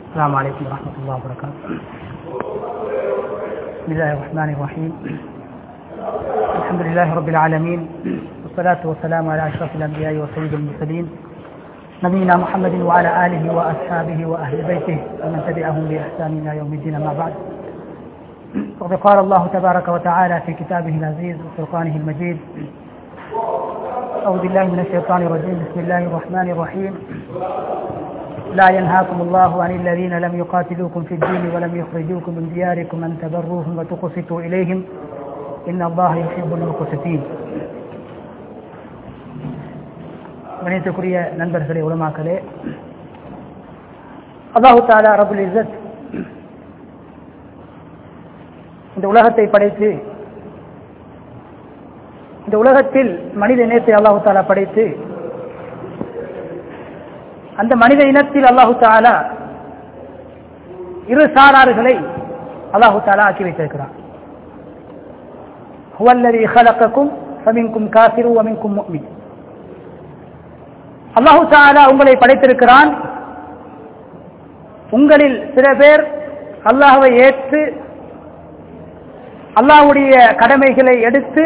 السلام عليكم ورحمة الله وبركاته بسم الله الرحمن الرحيم الحمد لله رب العالمين والصلاة والسلام على أشرف الأنبياء وسيد المرسلين نبينا محمد وعلى آله وأصحابه وأهل بيته ومن تبعهم بإحسان إلى يوم الدين أما بعد وقد قال الله تبارك وتعالى في كتابه العزيز وفرقانه المجيد أعوذ بالله من الشيطان الرجيم بسم الله الرحمن الرحيم لا ينهاكم الله عن الذين لم يقاتلوكم في الدين ولم يخرجوكم من دياركم أن تبروهم وتقسطوا إليهم إن الله يحب المقسطين கணியத்துக்குரிய நண்பர்களே உலமாக்களே அல்லாஹு தாலா ரபுல் இசத் இந்த உலகத்தை படைத்து இந்த உலகத்தில் மனித இனத்தை அல்லாஹு தாலா படைத்து அந்த மனித இனத்தில் அல்லாஹு தாலா இரு சாராறுகளை அல்லாஹு தாலா ஆக்கி வைத்திருக்கிறார் ஹுவல்லதி ஹலக்கக்கும் ஃபமின்கும் காசிரு வமின்கும் முக்மின் அல்லாஹு தாலா உங்களை படைத்திருக்கிறான் உங்களில் சில பேர் அல்லாஹுவை ஏற்று அல்லாஹுடைய கடமைகளை எடுத்து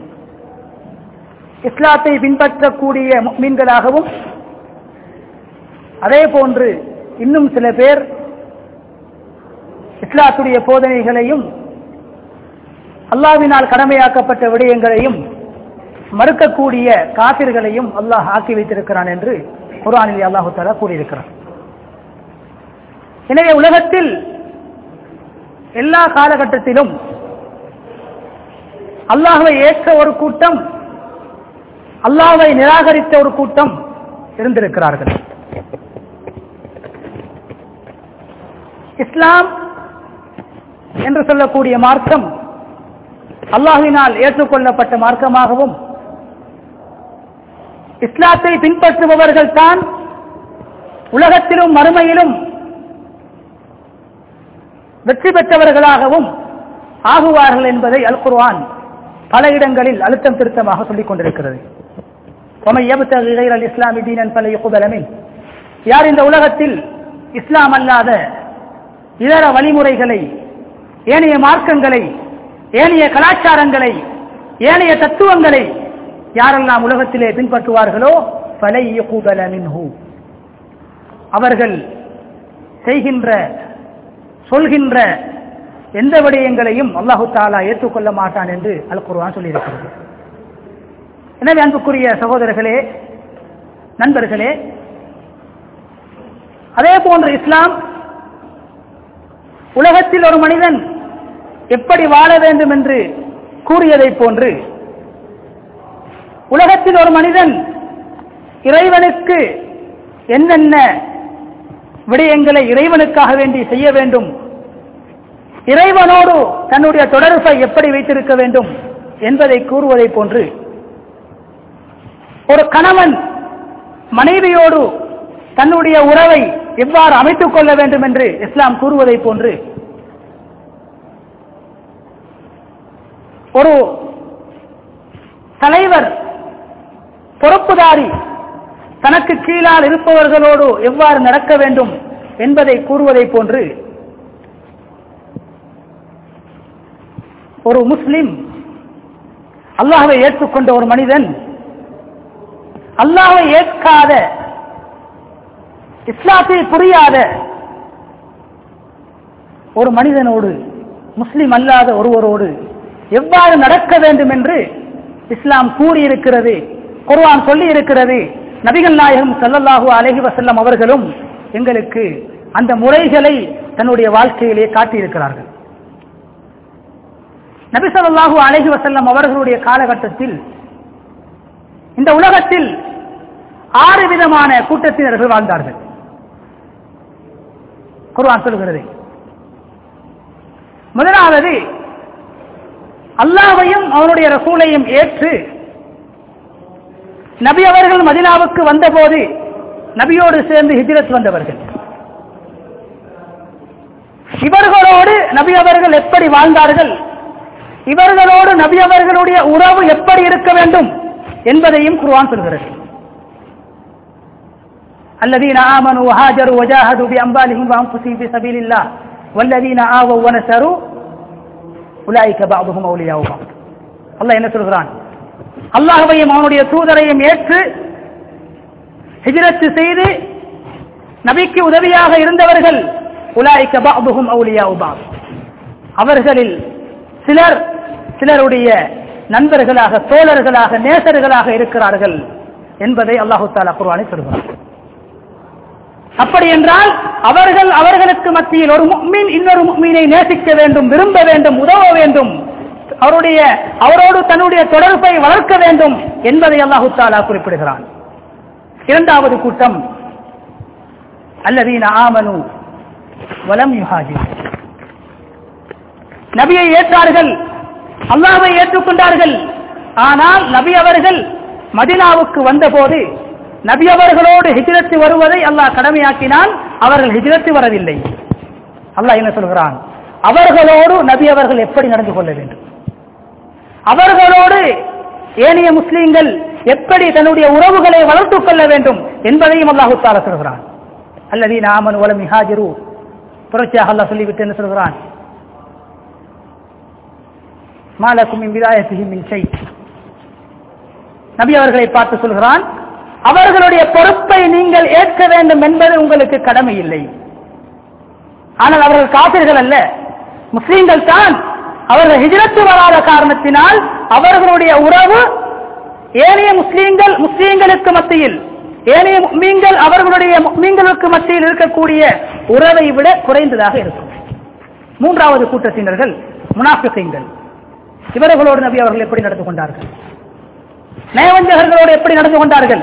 இஸ்லாத்தை பின்பற்றக்கூடிய மீன்களாகவும் அதே போன்று இன்னும் சில பேர் இஸ்லாத்துடைய போதனைகளையும் அல்லாவினால் கடமையாக்கப்பட்ட விடயங்களையும் மறுக்கக்கூடிய காப்பிர்களையும் அல்லாஹ் ஆக்கி வைத்திருக்கிறான் என்று குரானில் அல்லாஹு தாலா கூறியிருக்கிறான் எனவே உலகத்தில் எல்லா காலகட்டத்திலும் அல்லாஹுவை ஏற்ற ஒரு கூட்டம் அல்லாஹை நிராகரித்த ஒரு கூட்டம் இருந்திருக்கிறார்கள் இஸ்லாம் என்று சொல்லக்கூடிய மார்க்கம் அல்லாஹினால் ஏற்றுக்கொள்ளப்பட்ட மார்க்கமாகவும் இஸ்லாத்தை பின்பற்றுபவர்கள் தான் உலகத்திலும் மறுமையிலும் வெற்றி பெற்றவர்களாகவும் ஆகுவார்கள் என்பதை அல் குர்வான் பல இடங்களில் அழுத்தம் திருத்தமாக சொல்லிக் கொண்டிருக்கிறது இஸ்லாமி தீனன் பல யுகுபலமின் யார் இந்த உலகத்தில் இஸ்லாம் அல்லாத இதர வழிமுறைகளை ஏனைய மார்க்கங்களை ஏனைய கலாச்சாரங்களை ஏனைய தத்துவங்களை யாரெல்லாம் உலகத்திலே பின்பற்றுவார்களோ பலை மின்ஹு அவர்கள் செய்கின்ற சொல்கின்ற எந்த விடயங்களையும் அல்லாஹு தாலா ஏற்றுக்கொள்ள மாட்டான் என்று அல் குர்வான் சொல்லியிருக்கிறது எனவே அன்புக்குரிய சகோதரர்களே நண்பர்களே அதே போன்று இஸ்லாம் உலகத்தில் ஒரு மனிதன் எப்படி வாழ வேண்டும் என்று கூறியதை போன்று உலகத்தில் ஒரு மனிதன் இறைவனுக்கு என்னென்ன விடயங்களை இறைவனுக்காக வேண்டி செய்ய வேண்டும் இறைவனோடு தன்னுடைய தொடர்பை எப்படி வைத்திருக்க வேண்டும் என்பதை கூறுவதை போன்று ஒரு கணவன் மனைவியோடு தன்னுடைய உறவை எவ்வாறு அமைத்துக் கொள்ள வேண்டும் என்று இஸ்லாம் கூறுவதை போன்று ஒரு தலைவர் பொறுப்புதாரி தனக்கு கீழால் இருப்பவர்களோடு எவ்வாறு நடக்க வேண்டும் என்பதை கூறுவதை போன்று ஒரு முஸ்லிம் அல்லாஹை ஏற்றுக்கொண்ட ஒரு மனிதன் அல்லாஹை ஏற்காத இஸ்லாத்தை புரியாத ஒரு மனிதனோடு முஸ்லிம் அல்லாத ஒருவரோடு எவ்வாறு நடக்க வேண்டும் என்று இஸ்லாம் கூறியிருக்கிறது குர்வான் சொல்லி இருக்கிறது நபிகள் நாயகம் சல்லல்லாஹு அலஹி வசல்லம் அவர்களும் எங்களுக்கு அந்த முறைகளை தன்னுடைய வாழ்க்கையிலே காட்டியிருக்கிறார்கள் நபி சொல்லாஹு அலஹி வசல்லம் அவர்களுடைய காலகட்டத்தில் இந்த உலகத்தில் ஆறு விதமான கூட்டத்தினர்கள் வாழ்ந்தார்கள் குர்வான் சொல்கிறது முதலாவது அல்லாவையும் அவனுடைய ரசூலையும் ஏற்று நபி அவர்கள் மதினாவுக்கு வந்தபோது நபியோடு சேர்ந்து ஹிஜ்ரத் வந்தவர்கள் இவர்களோடு நபி அவர்கள் எப்படி வாழ்ந்தார்கள் இவர்களோடு நபி அவர்களுடைய உறவு எப்படி இருக்க வேண்டும் என்பதையும் குர்ஆன் சொல்கிறது الذين آمنوا وهاجروا وجاهدوا بأموالهم وأنفسهم في سبيل الله والذين آووا ونصروا أولئك بعضهم أولياء بعض அல்லாஹ் என்ன சொல்கிறான் அல்லாஹ்வையும் அவனுடைய தூதரையும் ஏற்று ஹிஜ்ரத் செய்து நபிக்கு உதவியாக இருந்தவர்கள் உலாய்க்க பாபுகும் அவுலியா உபாப் அவர்களில் சிலர் சிலருடைய நண்பர்களாக தோழர்களாக நேசர்களாக இருக்கிறார்கள் என்பதை அல்லாஹு தாலா குர்ஆனை சொல்கிறார் அப்படி என்றால் அவர்கள் அவர்களுக்கு மத்தியில் ஒரு முக்மீன் இன்னொரு முக்மீனை நேசிக்க வேண்டும் விரும்ப வேண்டும் உதவ வேண்டும் அவருடைய அவரோடு தன்னுடைய தொடர்பை வளர்க்க வேண்டும் என்பதை அல்லாஹு தாலா குறிப்பிடுகிறான் இரண்டாவது கூட்டம் அல்லதீன ஆமனு வலம் யுஹாஜி நபியை ஏற்றார்கள் அல்லாஹ்வை ஏற்றுக்கொண்டார்கள் ஆனால் நபி அவர்கள் மதினாவுக்கு வந்தபோது நபி அவர்களோடு ஹிஜ்ரத்து வருவதை அல்லாஹ் கடமையாக்கினால் அவர்கள் ஹிஜ்ரத்து வரவில்லை அல்லாஹ் என்ன சொல்கிறான் அவர்களோடு நபி அவர்கள் எப்படி நடந்து கொள்ள வேண்டும் அவர்களோடு ஏனைய முஸ்லீம்கள் எப்படி தன்னுடைய உறவுகளை வளர்த்துக் கொள்ள வேண்டும் என்பதையும் அல்லாஹு தாலா சொல்கிறான் அல்லது நாமன் உலம் ஹாஜிரு புரட்சியாக அல்லாஹ் சொல்லிவிட்டு என்ன சொல்கிறான் மாலக்கும் விதாயத்தின் மின்சை நபி அவர்களை பார்த்து சொல்கிறான் அவர்களுடைய பொறுப்பை நீங்கள் ஏற்க வேண்டும் என்பது உங்களுக்கு கடமை இல்லை ஆனால் அவர்கள் காபிர்கள் அல்ல முஸ்லீம்கள் தான் அவர்கள் ஹிஜரத்து வராத காரணத்தினால் அவர்களுடைய உறவு ஏனைய முஸ்லீம்கள் முஸ்லீம்களுக்கு மத்தியில் ஏனைய மீன்கள் அவர்களுடைய மீன்களுக்கு மத்தியில் இருக்கக்கூடிய உறவை விட குறைந்ததாக இருக்கும் மூன்றாவது கூட்டத்தினர்கள் முனாஃபிகங்கள் இவர்களோடு நபி அவர்கள் எப்படி நடந்து கொண்டார்கள் நயவஞ்சகர்களோடு எப்படி நடந்து கொண்டார்கள்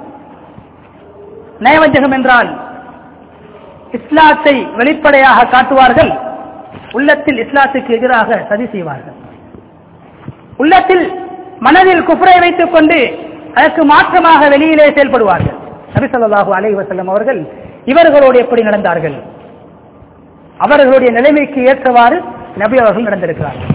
நயவஞ்சகம் என்றால் இஸ்லாத்தை வெளிப்படையாக காட்டுவார்கள் உள்ளத்தில் இஸ்லாத்துக்கு எதிராக சதி செய்வார்கள் உள்ளத்தில் மனதில் குஃப்ரை வைத்துக் கொண்டு அதற்கு மாற்றமாக வெளியிலே செயல்படுவார்கள் நபி ஸல்லல்லாஹு அலைஹி வஸல்லம் அவர்கள் இவர்களோடு எப்படி நடந்தார்கள் அவர்களுடைய நிலைமைக்கு ஏற்றவாறு நபி அவர்கள் நடந்திருக்கிறார்கள்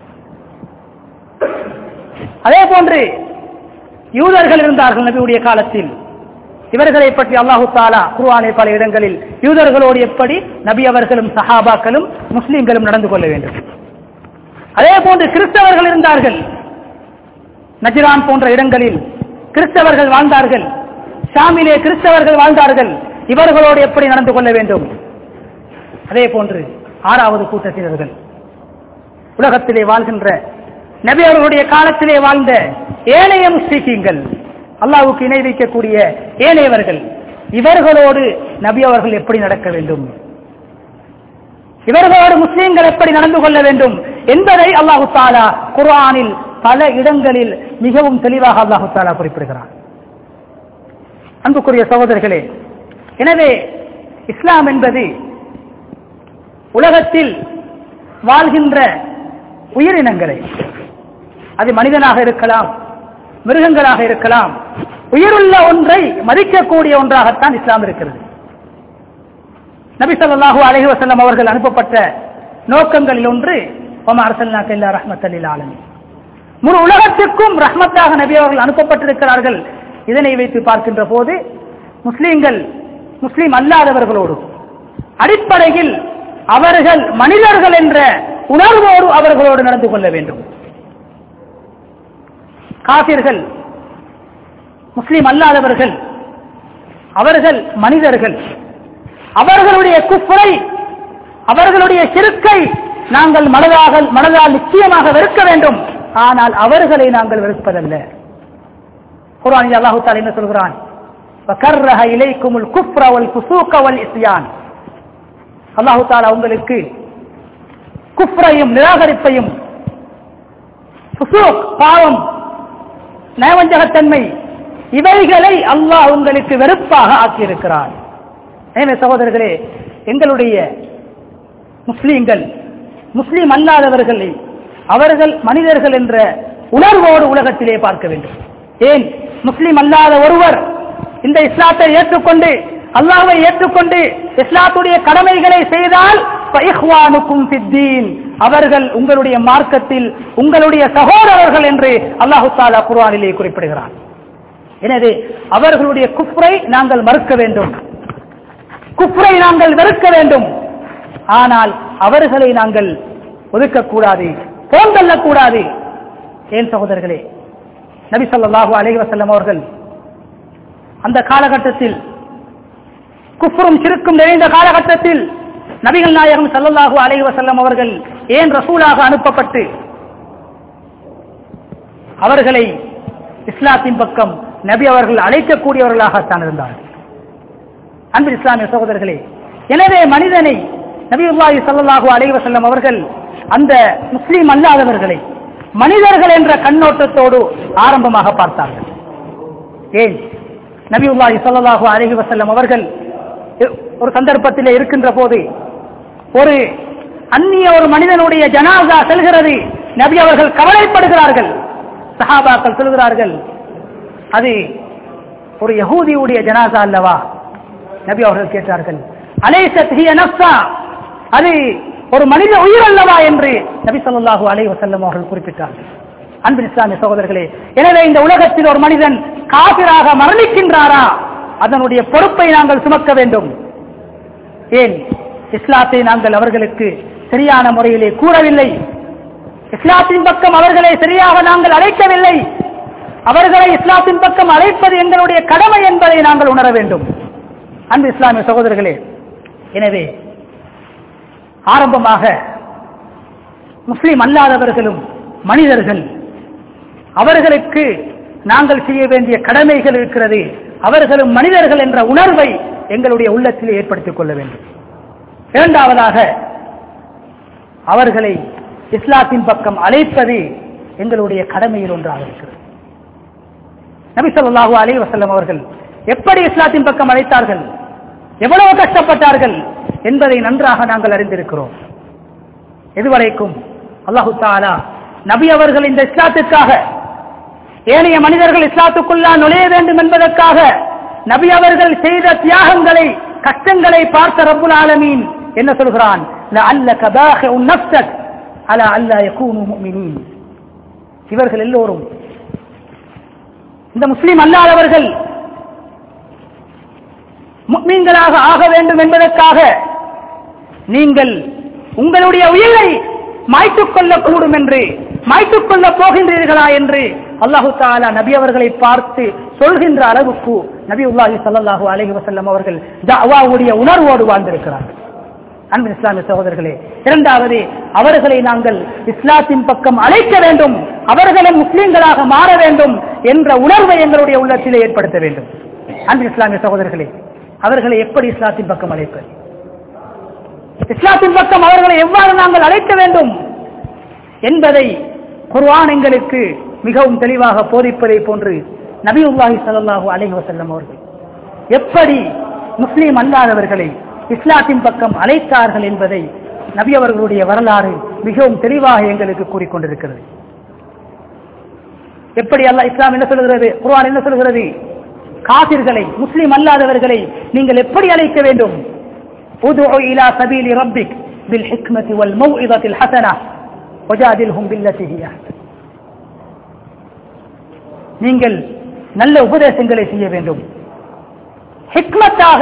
அதே போன்று யூதர்கள் இருந்தார்கள் நபியுடைய காலத்தில் இவர்களை பற்றி அல்லாஹு தாலா குர்ஆனை பல இடங்களில் யூதர்களோடு எப்படி நபி அவர்களும் சஹாபாக்களும் முஸ்லிம்களும் நடந்து கொள்ள வேண்டும் அதே போன்று கிறிஸ்தவர்கள் இருந்தார்கள் நஜிரான் போன்ற இடங்களில் கிறிஸ்தவர்கள் வாழ்ந்தார்கள் ஷாமிலே கிறிஸ்தவர்கள் வாழ்ந்தார்கள் இவர்களோடு எப்படி நடந்து கொள்ள வேண்டும் அதே போன்று ஆறாவது கூட்டத்தினர்கள் உலகத்திலே வாழ்கின்ற நபி அவர்களுடைய காலத்திலே வாழ்ந்த ஏனைய முஸ்லிக்கீங்கள் அல்லாவுக்கு இணை வைக்கக்கூடிய ஏனையவர்கள் இவர்களோடு நபி அவர்கள் எப்படி நடக்க வேண்டும் இவர்களோடு முஸ்லிம்கள் எப்படி நடந்து கொள்ள வேண்டும் என்பதை அல்லாஹு தாலா குர்ஆனில் பல இடங்களில் மிகவும் தெளிவாக அல்லாஹு தாலா குறிப்பிடுகிறார் அன்புக்குரிய சகோதரர்களே எனவே இஸ்லாம் என்பது உலகத்தில் வாழ்கின்ற உயிரினங்களை அது மனிதனாக இருக்கலாம் மிருகங்களாக இருக்கலாம் உயிருள்ள ஒன்றை மதிக்கக்கூடிய ஒன்றாகத்தான் இஸ்லாம் இருக்கிறது நபி ஸல்லல்லாஹு அலைஹி வஸல்லம் அவர்கள் அனுப்பப்பட்ட நோக்கங்களில் ஒன்று ஒமா அரசல்னாக்க இல்லா ரஹ்மத்தல்லில் ஆலமீன் முழு உலகத்திற்கும் ரஹ்மத்தாக நபி அவர்கள் அனுப்பப்பட்டிருக்கிறார்கள் இதனை வைத்து பார்க்கின்ற போது முஸ்லீம்கள் முஸ்லீம் அல்லாதவர்களோடு அடிப்படையில் அவர்கள் மனிதர்கள் என்ற உணர்வோடு அவர்களோடு நடந்து கொள்ள வேண்டும் காபிர்கள் முஸ்லீம் அல்லாதவர்கள் அவர்கள் மனிதர்கள் அவர்களுடைய குஃப்ரை அவர்களுடைய சிறுக்கை நாங்கள் மனதாக மனதால் நிச்சயமாக வெறுக்க வேண்டும் ஆனால் அவர்களை நாங்கள் வெறுப்பதல்ல குர்ஆனில் அல்லாஹு தஆலா என்ன சொல்கிறான் வகர்ரஹ இலைக்குமுல் குஃப்ர வல் ஃபுசூக வல் இஸ்யான் அல்லாஹு தஆலா உங்களுக்கு குஃப்ரையும் நிராகரிப்பையும் ஃபுசூக் பாவம் நயவஞ்சகத்தன்மை இவைகளை அல்லாஹ் உங்களுக்கு வெறுப்பாக ஆக்கியிருக்கிறான் எனவே சகோதரர்களே எங்களுடைய முஸ்லீம்கள் முஸ்லீம் அல்லாதவர்களை அவர்கள் மனிதர்கள் என்ற உணர்வோடு உலகத்திலே பார்க்க வேண்டும் ஏன் முஸ்லீம் அல்லாத ஒருவர் இந்த இஸ்லாத்தை ஏற்றுக்கொண்டு அல்லாஹ்வை ஏற்றுக்கொண்டு இஸ்லாத்துடைய கடமைகளை செய்தால் ஃபஇஹ்வானுக்கும் ஃபித்தீன் அவர்கள் உங்களுடைய மார்க்கத்தில் உங்களுடைய சகோதரர்கள் என்று அல்லாஹு தாலா குர்ஆனிலே குறிப்பிடுகிறார் எனவே அவர்களுடைய குஃப்ரை நாங்கள் மறுக்க வேண்டும் குப்ரை நாங்கள் வெறுக்க வேண்டும் ஆனால் அவர்களை நாங்கள் ஒதுக்கக்கூடாது போந்தள்ளக்கூடாது ஏன் சகோதரர்களே நபி ஸல்லல்லாஹு அலைஹி வஸல்லம் அவர்கள் அந்த காலகட்டத்தில் குஃப்ரும் சிறுக்கும் நிறைந்த காலகட்டத்தில் நபிகள் நாயகம் ஸல்லல்லாஹு அலைஹி வஸல்லம் அவர்கள் ஏன் ரசூலாக அனுப்பப்பட்டு அவர்களை இஸ்லாத்தின் பக்கம் நபி அவர்கள் அழைக்கக்கூடியவர்களாகத்தான் இருந்தார்கள் அன்பு இஸ்லாமிய சகோதரர்களே எனவே மனிதனை நபியுல்லாஹி ஸல்லல்லாஹு அலைஹி வஸல்லம் அவர்கள் அந்த முஸ்லிம் அல்லாதவர்களை மனிதர்கள் என்ற கண்ணோட்டத்தோடு ஆரம்பமாக பார்த்தார்கள் ஏன் நபியுல்லாஹி ஸல்லல்லாஹு அலைஹி வஸல்லம் அவர்கள் ஒரு சந்தர்ப்பத்திலே இருக்கின்ற போது ஒரு அந்நிய ஒரு மனிதனுடைய ஜனாசா செல்கிறது நபி அவர்கள் கவலைப்படுகிறார்கள் சஹாபாக்கள் சொல்கிறார்கள் அது ஒரு யகூதியுடைய ஜனாசா அல்லவா நபி அவர்கள் கேட்டார்கள் அலேசத் ஹிய நஃப்ஸா அது ஒரு மனித உயிர் அல்லவா என்று நபி ஸல்லல்லாஹு அலைஹி வஸல்லம் அவர்கள் குறிப்பிட்டார்கள் அன்பின் இஸ்லாமிய சகோதரர்களே எனவே இந்த உலகத்தில் ஒரு மனிதன் காபிராக மரணிக்கின்றாரா அதனுடைய பொறுப்பை நாங்கள் சுமக்க வேண்டும் ஏன் இஸ்லாத்தை நாங்கள் அவர்களுக்கு சரியான முறையிலே கூறவில்லை இஸ்லாத்தின் பக்கம் அவர்களை சரியாக நாங்கள் அழைக்கவில்லை அவர்களை இஸ்லாத்தின் பக்கம் அழைப்பது எங்களுடைய கடமை என்பதை நாங்கள் உணர வேண்டும் அன்பு இஸ்லாமிய சகோதரர்களே எனவே ஆரம்பமாக முஸ்லிம் அல்லாதவர்களும் மனிதர்கள் அவர்களுக்கு நாங்கள் செய்ய வேண்டிய கடமைகள் இருக்கிறது அவர்களும் மனிதர்கள் என்ற உணர்வை எங்களுடைய உள்ளத்தில் ஏற்படுத்திக் கொள்ள வேண்டும் இரண்டாவதாக அவர்களை இஸ்லாத்தின் பக்கம் அழைப்பது எங்களுடைய கடமையில் ஒன்றாக இருக்கிறது நபி ஸல்லல்லாஹு அலைஹி வஸல்லம் அவர்கள் எப்படி இஸ்லாத்தின் பக்கம் அழைத்தார்கள் எவ்வளவு கஷ்டப்பட்டார்கள் என்பதை நன்றாக நாங்கள் அறிந்திருக்கிறோம் இதுவரைக்கும் அல்லாஹு தாலா நபி அவர்கள் இந்த இஸ்லாத்துக்காக ஏனைய மனிதர்கள் இஸ்லாத்துக்குள்ளா நுழைய வேண்டும் என்பதற்காக நபி அவர்கள் செய்த தியாகங்களை கஷ்டங்களை பார்த்த ரப்புல் ஆலமீன் என்ன சொல்கிறான் لعلك باخع نفسك على الا يكونوا مؤمنين இவர்கள் எல்லோரும் இந்த முஸ்லிம் அல்லாதவர்கள் முக்மீன்களாக ஆக வேண்டும் என்பதற்காக நீங்கள் உங்களுடைய உயிரை மாய்த்துக் கொள்ளக்கூடும் என்று மாய்த்துக் கொள்ள போகின்றீர்களா என்று அல்லாஹு தாலா நபி அவர்களை பார்த்து சொல்கின்ற அளவுக்கு நபி உல்லாஹி சல்லாஹூ அலஹி வசல்லம் அவர்கள் அவாவுடைய உணர்வோடு வாழ்ந்திருக்கிறார்கள் அன்பின் இஸ்லாமிய சகோதரர்களே இரண்டாவது அவர்களை நாங்கள் இஸ்லாத்தின் பக்கம் அழைக்க வேண்டும் அவர்களும் முஸ்லீம்களாக மாற வேண்டும் என்ற உணர்வை எங்களுடைய உள்ளத்திலே ஏற்படுத்த வேண்டும் அன்பின் இஸ்லாமிய சகோதரர்களே அவர்களை எப்படி இஸ்லாத்தின் பக்கம் அழைப்பது இஸ்லாத்தின் பக்கம் அவர்களை எவ்வாறு நாங்கள் அழைக்க வேண்டும் என்பதை குர்ஆன் எங்களுக்கு மிகவும் தெளிவாக போதிப்பதை போன்று நபியுல்லாஹி ஸல்லல்லாஹு அலைஹி வஸல்லம் அவர்கள் எப்படி முஸ்லீம் அல்லாதவர்களை இஸ்லாத்தின் பக்கம் அழைத்தார்கள் என்பதை நபி அவர்களுடைய வரலாறு மிகவும் தெளிவாக எங்களுக்கு கூறிக்கொண்டிருக்கிறது எப்படி அல்லாஹ் இஸ்லாம் என்ன சொல்கிறது குர்ஆன் என்ன சொல்கிறது காபிர்களை முஸ்லிம் அல்லாதவர்களை நீங்கள் எப்படி அழைக்க வேண்டும் ادع الى سبيل ربك بالحكمه والموعظه الحسنه وجادلهم بالتي هي احسن நீங்கள் நல்ல உபதேசங்களை செய்ய வேண்டும் ஹிக்மத்தாக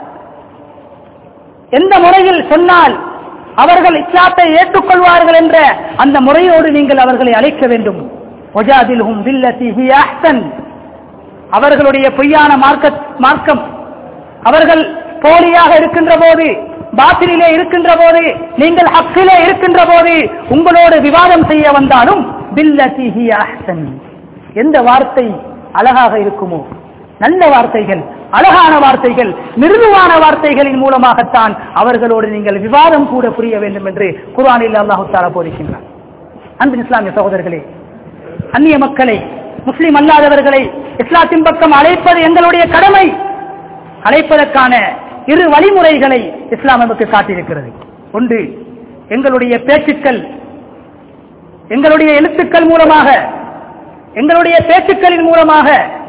எந்த முறையில் சொன்னால் அவர்கள் இஸ்லாத்தை ஏற்றுக்கொள்வார்கள் என்ற அந்த முறையோடு நீங்கள் அவர்களை அழைக்க வேண்டும் ஒஜாதில்ஹும் பில்லதி ஹி அஹ்சன் அவர்களுடைய பொய்யான மார்க்க மார்க்கம் அவர்கள் போலியாக இருக்கின்ற போது பாத்திலே இருக்கின்ற போது நீங்கள் ஹக்கிலே இருக்கின்ற போது உங்களோடு விவாதம் செய்ய வந்தாலும் பில்லதி ஹி அஹ்சன் எந்த வார்த்தை அழகாக இருக்குமோ நல்ல வார்த்தைகள் அழகான வார்த்தைகள் மிருதுவான வார்த்தைகளின் மூலமாகத்தான் அவர்களோடு நீங்கள் விவாதம் கூட புரிய வேண்டும் என்று குர்ஆனில் அல்லாஹு தாலா போதிக்கின்றார் அன்பின் இஸ்லாமிய சகோதரர்களே அந்நிய மக்களை முஸ்லிம் அல்லாதவர்களை இஸ்லாத்தின் பக்கம் அழைப்பது எங்களுடைய கடமை அழைப்பதற்கான இரு வழிமுறைகளை இஸ்லாம் நமக்கு காட்டியிருக்கிறது ஒன்று எங்களுடைய பேச்சுக்கள் எங்களுடைய எழுத்துக்கள் மூலமாக எங்களுடைய பேச்சுக்களின் மூலமாக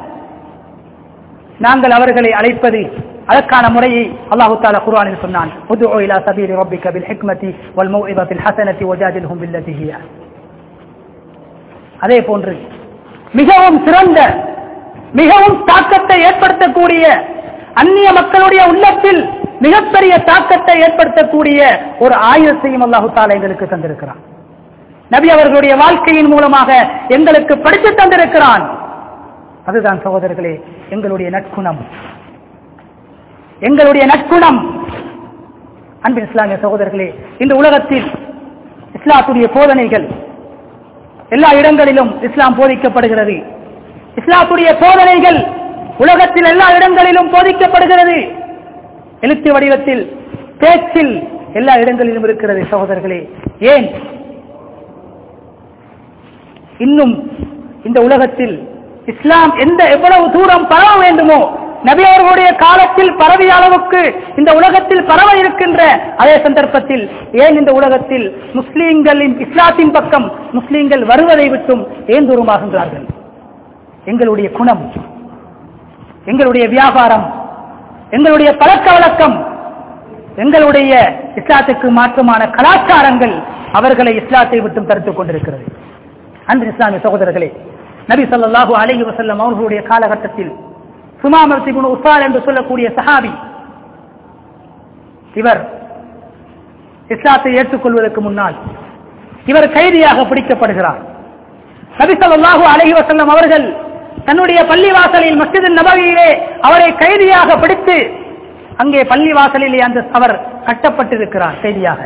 நாங்கள் அவர்களை அழைப்பது அதற்கான முறையை அல்லாஹு தாலா குர்ஆனில் சொன்னான் உதுஉ இலா சபீலி ரப்பிக பில் ஹிக்மதி வல் மௌஇதத்தில் ஹஸனதி வஜாதில்ஹும் பில்லதி ஹிய அதே போன்று மிகவும் சிறந்த மிகவும் தாக்கத்தை ஏற்படுத்தக்கூடிய அந்நிய மக்களுடைய உள்ளத்தில் மிகப்பெரிய தாக்கத்தை ஏற்படுத்தக்கூடிய ஒரு ஆயுதத்தையும் அல்லாஹு தாலா எங்களுக்கு தந்திருக்கிறான் நபி அவர்களுடைய வாழ்க்கையின் மூலமாக எங்களுக்கு படித்து தந்திருக்கிறான் அதுதான் சகோதரர்களே எங்களுடைய நற்குணம் எங்களுடைய நற்குணம் அன்பின் இஸ்லாமிய சகோதரர்களே இந்த உலகத்தில் இஸ்லாத்துடைய போதனைகள் எல்லா இடங்களிலும் இஸ்லாம் போதிக்கப்படுகிறது இஸ்லாத்துடைய போதனைகள் உலகத்தில் எல்லா இடங்களிலும் போதிக்கப்படுகிறது எழுத்து வடிவத்தில் பேச்சில் எல்லா இடங்களிலும் இருக்கிறது சகோதரர்களே ஏன் இன்னும் இந்த உலகத்தில் இஸ்லாம் எந்த எவ்வளவு தூரம் பரவ வேண்டுமோ நபி அவர்களுடைய காலத்தில் பரவிய அளவுக்கு இந்த உலகத்தில் பரவ இருக்கின்ற அதே சந்தர்ப்பத்தில் ஏன் இந்த உலகத்தில் முஸ்லீம்களின் இஸ்லாத்தின் பக்கம் முஸ்லீம்கள் வருவதை விட்டும் ஏன் தூரமாகின்றார்கள் எங்களுடைய குணம் எங்களுடைய வியாபாரம் எங்களுடைய பழக்க வழக்கம் எங்களுடைய இஸ்லாத்துக்கு மாற்றமான கலாச்சாரங்கள் அவர்களை இஸ்லாத்தை விட்டும் தடுத்துக் கொண்டிருக்கிறது அன்பு இஸ்லாமிய சகோதரர்களே நபி ஸல்லல்லாஹு அலைஹி வஸல்லம் அவர்களுடைய காலகட்டத்தில் சுமாமர் இப்னு உசால் என்று சொல்லக்கூடிய சஹாபி இவர் இஸ்லாத்தை ஏற்றுக்கொள்வதற்கு முன்னால் இவர் கைதியாக பிடிக்கப்படுகிறார் நபி ஸல்லல்லாஹு அலைஹி வஸல்லம் அவர்கள் தன்னுடைய பள்ளிவாசலில் மஸ்ஜித் நபவியிலே அவரை கைதியாக பிடித்து அங்கே பள்ளிவாசலிலே அந்த அவர் கட்டப்பட்டிருக்கிறார் கைதியாக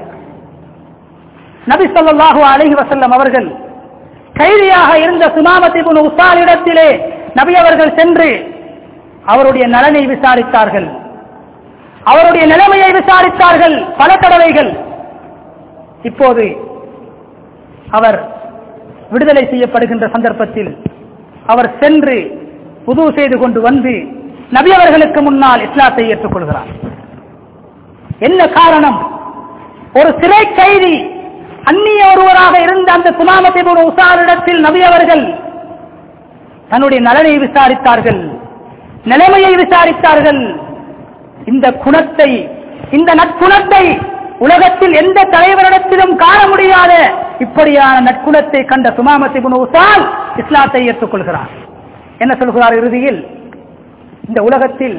நபி ஸல்லல்லாஹு அலைஹி வஸல்லம் அவர்கள் கைதியாக இருந்த சுமாமத் இப்னு உசால் இடத்திலே நபி அவர்கள் சென்று அவருடைய நலனை விசாரித்தார்கள் அவருடைய நிலைமையை விசாரித்தார்கள் பல தடவைகள் இப்போது அவர் விடுதலை செய்யப்படுகின்ற சந்தர்ப்பத்தில் அவர் சென்று புது செய்து கொண்டு வந்து நபி அவர்களுக்கு முன்னால் இஸ்லாத்தை ஏற்றுக்கொள்கிறார் என்ன காரணம் ஒரு சிறை கைதி அந்நிய ஒருவராக இருந்த அந்த சுமாமத்தை உசாரிடத்தில் நபி அவர்கள் தன்னுடைய நலனை விசாரித்தார்கள் நிலைமையை விசாரித்தார்கள் இந்த குணத்தை இந்த நற்குணத்தை உலகத்தில் எந்த தலைவரிடத்திலும் காண முடியாத இப்படியான நற்குணத்தை கண்ட சுமாமத்தி உசால் இஸ்லாத்தை ஏற்றுக்கொள்கிறார் என்ன சொல்கிறார் இறுதியில் இந்த உலகத்தில்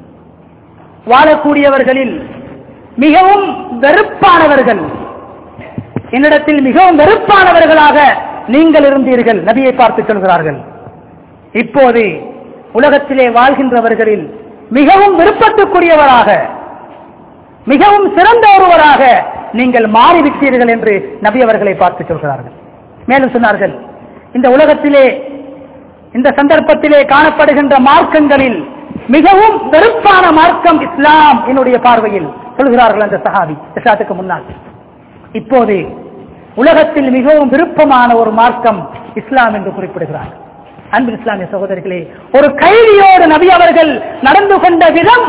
வாழக்கூடியவர்களில் மிகவும் வெறுப்பானவர்கள் என்னிடத்தில் மிகவும் வெறுப்பானவர்களாக நீங்கள் இருந்தீர்கள் நபியை பார்த்து சொல்கிறார்கள் இப்போது உலகத்திலே வாழ்கின்றவர்களில் மிகவும் விருப்பத்துக்குரியவராக மிகவும் சிறந்த ஒருவராக நீங்கள் மாறிவிட்டீர்கள் என்று நபி அவர்களை பார்த்து சொல்கிறார்கள் மேலும் சொன்னார்கள் இந்த உலகத்திலே இந்த சந்தர்ப்பத்திலே காணப்படுகின்ற மார்க்கங்களில் மிகவும் வெறுப்பான மார்க்கம் இஸ்லாம் என்னுடைய பார்வையில் சொல்கிறார்கள் அந்த சஹாபி இஸ்லாத்துக்கு முன்னால் இப்போது உலகத்தில் மிகவும் விருப்பமான ஒரு மார்க்கம் இஸ்லாம் என்று குறிப்பிடுகிறார் அன்பு இஸ்லாமிய சகோதரிகளே ஒரு கைதியோடு நபி அவர்கள் நடந்து கொண்ட விதம்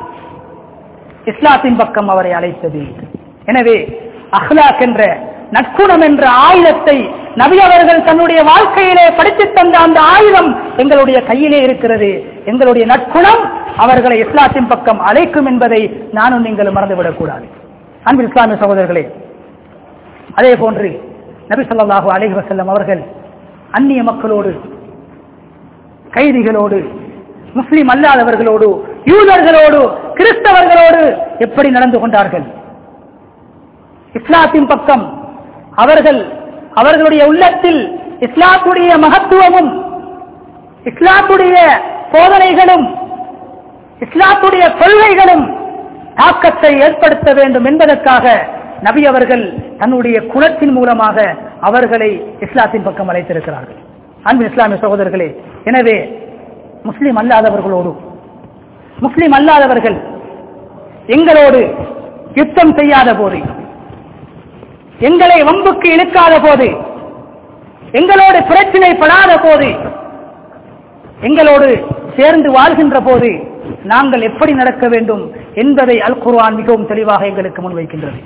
இஸ்லாத்தின் பக்கம் அவரை அழைத்தது எனவே அஹ்லாக் என்ற நற்குணம் என்ற ஆயுதத்தை நபி அவர்கள் தன்னுடைய வாழ்க்கையிலே படித்து தந்த அந்த ஆயுதம் எங்களுடைய கையிலே இருக்கிறது எங்களுடைய நற்குணம் அவர்களை இஸ்லாத்தின் பக்கம் அழைக்கும் என்பதை நானும் நீங்கள் மறந்துவிடக் கூடாது அன்பு இஸ்லாமிய சகோதரர்களே அதே போன்று நபி ஸல்லல்லாஹு அலைஹி வஸல்லம் அவர்கள் அந்நிய மக்களோடு கைதிகளோடு முஸ்லிம் அல்லாதவர்களோடு யூதர்களோடு கிறிஸ்தவர்களோடு எப்படி நடந்து கொண்டார்கள் இஸ்லாத்தின் பக்கம் அவர்கள் அவர்களுடைய உள்ளத்தில் இஸ்லாத்துடைய மகத்துவமும் இஸ்லாத்துடைய போதனைகளும் இஸ்லாத்துடைய கொள்கைகளும் தாக்கத்தை ஏற்படுத்த வேண்டும் என்பதற்காக நபி அவர்கள் தன்னுடைய குலத்தின் மூலமாக அவர்களை இஸ்லாத்தின் பக்கம் அழைத்திருக்கிறார்கள் அன்பு இஸ்லாமிய சகோதரர்களே எனவே முஸ்லிம் அல்லாதவர்களோடு முஸ்லிம் அல்லாதவர்கள் எங்களோடு யுத்தம் செய்யாத போது எங்களை வம்புக்கு இழுக்காத போது எங்களோடு பிரச்சனை படாத போது எங்களோடு சேர்ந்து வாழ்கின்ற போது நாங்கள் எப்படி நடக்க வேண்டும் என்பதை அல் குர்ஆன் மிகவும் தெளிவாக எங்களுக்கு முன்வைக்கின்றது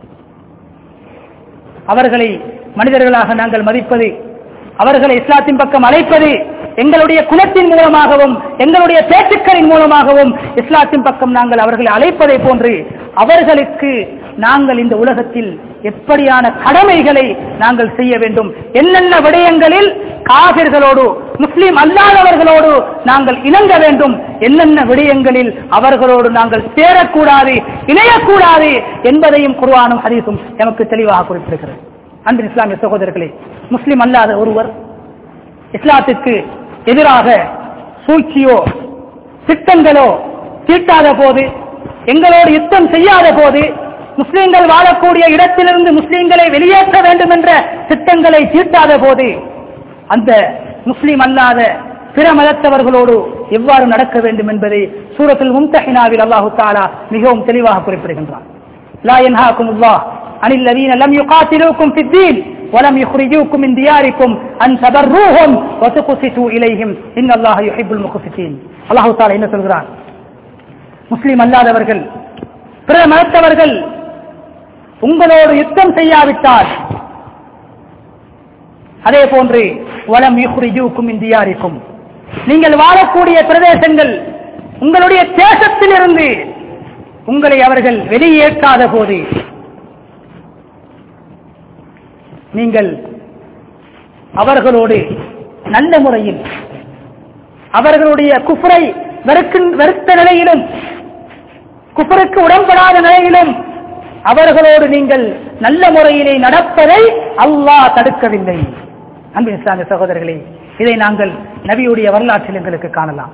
அவர்களை மனிதர்களாக நாங்கள் மதிப்பது அவர்களை இஸ்லாத்தின் பக்கம் அழைப்பது எங்களுடைய குலத்தின் மூலமாகவும் எங்களுடைய பேச்சுக்களின் மூலமாகவும் இஸ்லாத்தின் பக்கம் நாங்கள் அவர்களை அழைப்பதை போன்று அவர்களுக்கு நாங்கள் இந்த உலகத்தில் எப்படியான கடமைகளை நாங்கள் செய்ய வேண்டும் என்னென்ன விடயங்களில் காவிர்களோடு முஸ்லிம் அல்லாதவர்களோடு நாங்கள் இணங்க வேண்டும் என்னென்ன விடயங்களில் அவர்களோடு நாங்கள் சேரக்கூடாது இணையக்கூடாது என்பதையும் குர்ஆனும் ஹதீஸும் எமக்கு தெளிவாக குறிப்பிடுகிறது அன்பின் இஸ்லாமிய சகோதரர்களே முஸ்லிம் அல்லாத ஒருவர் இஸ்லாத்துக்கு எதிராக சூழ்ச்சியோ திட்டங்களோ தீட்டாத போது எங்களோடு யுத்தம் செய்யாத போது முஸ்லிம்கள் வாழக்கூடிய இடத்திலிருந்து முஸ்லிம்களை வெளியேற்ற வேண்டும் என்ற திட்டங்களை தீட்டாத போது அந்த முஸ்லிம் அல்லாத பிற மதத்தவர்களோடு எவ்வாறு நடக்க வேண்டும் என்பதை சூரத்தில் மும்தஹினாவில் அல்லாஹு தாலா மிகவும் தெளிவாக குறிப்பிடுகின்றான் لا ينهاكم الله عن الذين لم يقاتلوكم في الدين ولم يخرجوكم من دياركم أن تبروهم وتقسطوا إليهم إن الله يحب المقسطين الله تعالى என்ன சொல்கிறான் முஸ்லிம் அல்லாதவர்கள் பிற மதத்தவர்கள் உங்களோடு யுத்தம் செய்யாவிட்டால் அதே போன்று வளம் யுஹ்ரிஜூக்கும் இந்தியாரிக்கும் நீங்கள் வாழக்கூடிய பிரதேசங்கள் உங்களுடைய தேசத்திலிருந்து உங்களை அவர்கள் வெளியேற்றாத போது நீங்கள் அவர்களோடு நல்ல முறையில் அவர்களுடைய குஃப்ரை வெறுக்கின் வெறுத்த நிலையிலும் குஃபருக்கு உடன்படாத நிலையிலும் அவர்களோடு நீங்கள் நல்ல முறையிலே நடப்பதை அல்லாஹ் தடுக்கவில்லை அன்பின் இஸ்லாமிய சகோதரர்களே இதை நாங்கள் நபியுடைய வரலாற்றில் எங்களுக்கு காணலாம்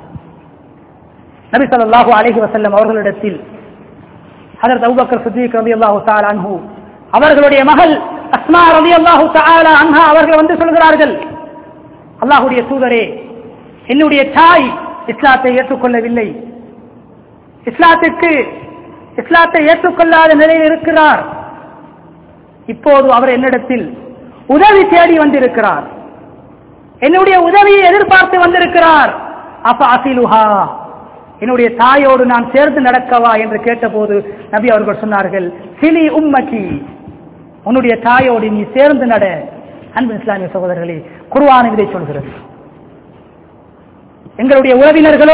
நபி ஸல்லல்லாஹு அலைஹி வஸல்லம் அவர்களிடத்தில் ஹதரத் அபூபக்கர் சித்திக் ரலியல்லாஹு தஆலா அன்ஹு அவர்களுடைய மகள் அஸ்மா ரலியல்லாஹு தஆலா அன்ஹா அவர்கள் வந்து சொல்கிறார்கள் அல்லாஹ்வுடைய தூதரே என்னுடைய தாய் இஸ்லாத்தை ஏற்றுக்கொள்ளவில்லை இஸ்லாத்துக்கு இஸ்லாத்தை ஏற்றுக்கொள்ளாத நிலையில் இருக்கிறார் இப்போது அவர் என்னிடத்தில் உதவி தேடி வந்திருக்கிறார் என்னுடைய உதவியை எதிர்பார்த்து வந்திருக்கிறார் அப்ப அசிலுஹா என்னுடைய தாயோடு நான் சேர்ந்து நடக்கவா என்று கேட்டபோது நபி அவர்கள் சொன்னார்கள் சிலி உம்மக்கி உன்னுடைய தாயோடு நீ சேர்ந்து நட அன்பு இஸ்லாமிய சகோதரர்களே குர்ஆன் இதை சொல்கிறது எங்களுடைய உறவினர்களோ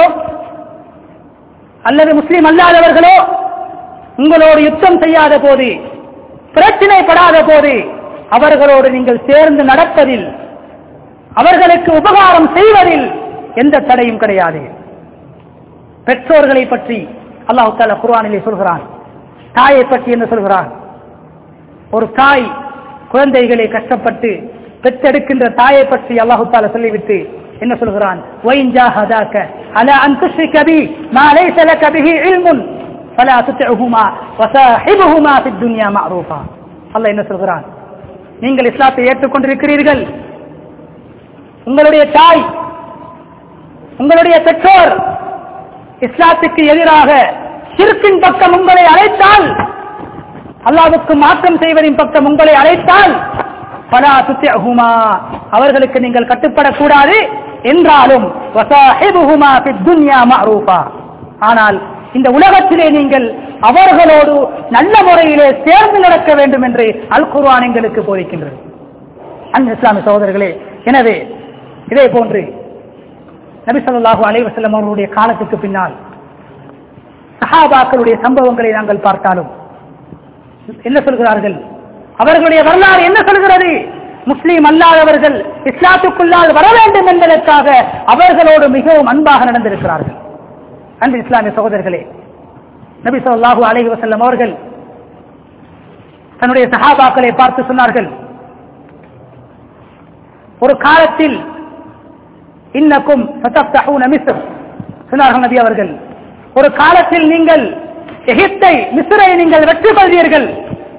அல்லது முஸ்லிம் அல்லாதவர்களோ உங்களோடு யுத்தம் செய்யாத போது பிரச்சினைப்படாத போது அவர்களோடு நீங்கள் சேர்ந்து நடப்பதில் அவர்களுக்கு உபகாரம் செய்வதில் எந்த தடையும் கிடையாது பெற்றோர்களை பற்றி அல்லாஹு தாலா குர்ஆனிலே சொல்கிறான் தாயை பற்றி என்ன சொல்கிறான் ஒரு தாய் குழந்தைகளை கஷ்டப்பட்டு பெற்றெடுக்கின்ற தாயை பற்றி அல்லாஹு தாலா சொல்லிவிட்டு என்ன சொல்கிறான் وَإِنْ جَاهَدَاكَ عَلَى أَنْ تُشْرِكَ بِي مَا لَيْسَ لَكَ بِهِ عِلْمٌ فَلَا تُطِعْهُمَا وَصَاحِبْهُمَا فِي الدُّنْيَا مَعْرُوفًا அல்லாஹ் என்ன சொல்கிறான் நீங்கள் இஸ்லாத்தை ஏற்றுக்கொண்டிருக்கிறீர்கள் உங்களுடைய தாய் உங்களுடைய பெற்றோர் இஸ்லாத்துக்கு எதிராக சிறுக்கின் பக்கம் உங்களை அழைத்தால் அல்லாவுக்கு மாற்றம் செய்வதின் பக்கம் உங்களை அழைத்தால் பலா துத்தியகுமா அவர்களுக்கு நீங்கள் கட்டுப்படக்கூடாது என்றாலும் வசாஹிபுஹுமா ஃபித் துன்யா மஅரூஃபா ஆனால் இந்த உலகத்திலே நீங்கள் அவர்களோடு நல்ல முறையிலே சேர்ந்து நடக்க வேண்டும் என்று அல் குர்ஆன் எங்களுக்கு போதிக்கின்றது அன்பு இஸ்லாமிய சகோதரர்களே எனவே இதே போன்று நபி ஸல்லல்லாஹு அலைஹி வஸல்லம் அவர்களுடைய காலத்துக்கு பின்னால் சஹாபாக்களுடைய சம்பவங்களை நாங்கள் பார்த்தாலும் என்ன சொல்கிறார்கள் அவர்களுடைய வரலாறு என்ன சொல்கிறது முஸ்லீம் அல்லாதவர்கள் இஸ்லாத்துக்குள்ளால் வர வேண்டும் என்பதற்காக அவர்களோடு மிகவும் அன்பாக நடந்திருக்கிறார்கள் அன்பு இஸ்லாமிய சகோதரர்களே நபி ஸல்லல்லாஹு அலைஹி வஸல்லம் அவர்கள் தன்னுடைய சஹாபாக்களை பார்த்து சொன்னார்கள் ஒரு காலத்தில் இன்னக்கும் சதப்தஹூன மிஸ்ர் சொன்னார்கள் நபி அவர்கள் ஒரு காலத்தில் நீங்கள் எகிப்தை மிஸ்ரை நீங்கள் வெற்றி கொள்வீர்கள்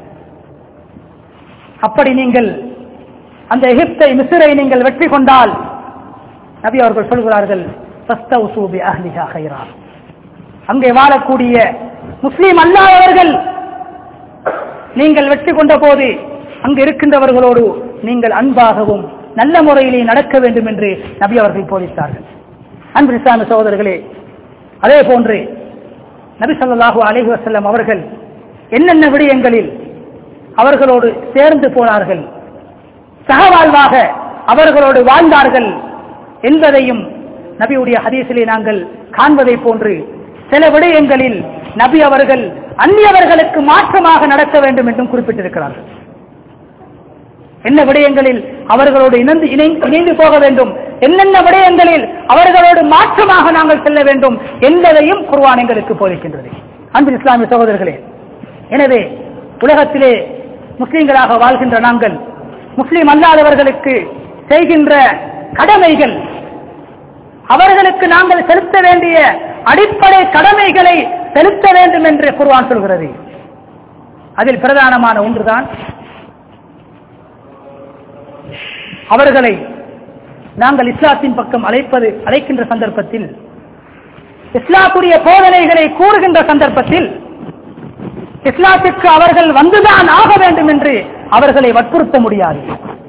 அப்படி நீங்கள் அந்த எகிப்தை மிஸ்ரை நீங்கள் வெற்றி கொண்டால் நபி அவர்கள் சொல்கிறார்கள் "ஃபஸ்தவ்சூ பிஅஹ்லிஹா கைரா." அங்கே வாழக்கூடிய முஸ்லீம் அல்லாதவர்கள் நீங்கள் வெற்றி கொண்ட போது அங்கு இருக்கின்றவர்களோடு நீங்கள் அன்பாகவும் நல்ல முறையிலே நடக்க வேண்டும் என்று நபி அவர்கள் போதித்தார்கள் அன்பு இஸ்லாமிய சகோதரர்களே அதே போன்று நபி ஸல்லல்லாஹு அலைஹி வஸல்லம் அவர்கள் என்னென்ன விடயங்களில் அவர்களோடு சேர்ந்து போனார்கள் சகவாழ்வாக அவர்களோடு வாழ்ந்தார்கள் என்பதையும் நபியுடைய ஹதீஸிலே நாங்கள் காண்பதை போன்று சில விடயங்களில் நபி அவர்கள் அந்நியவர்களுக்கு மாற்றமாக நடக்க வேண்டும் என்றும் குறிப்பிட்டிருக்கிறார்கள் என்ன விடயங்களில் அவர்களோடு இணைந்து இணை- இணைந்து போக வேண்டும் என்னென்ன விடயங்களில் அவர்களோடு மாற்றமாக நாங்கள் செல்ல வேண்டும் என்பதையும் குர்ஆன் எங்களுக்கு போதிக்கின்றது அன்பின் இஸ்லாமிய சகோதரர்களே எனவே உலகத்திலே முஸ்லிம்களாக வாழ்கின்ற நாங்கள் முஸ்லிம் அல்லாதவர்களுக்கு செய்கின்ற கடமைகள் அவர்களுக்கு நாங்கள் செலுத்த வேண்டிய அடிப்படை கடமைகளை செலுத்த வேண்டும் என்று குர்ஆன் சொல்கிறது அதில் பிரதானமான ஒன்றுதான் அவர்களை நாங்கள் இஸ்லாத்தின் பக்கம் அழைப்பது அழைக்கின்ற சந்தர்ப்பத்தில் இஸ்லாத்துடைய போதனைகளை கூறுகின்ற சந்தர்ப்பத்தில் இஸ்லாத்திற்கு அவர்கள் வந்துதான் ஆக வேண்டும் என்று அவர்களை வற்புறுத்த முடியாது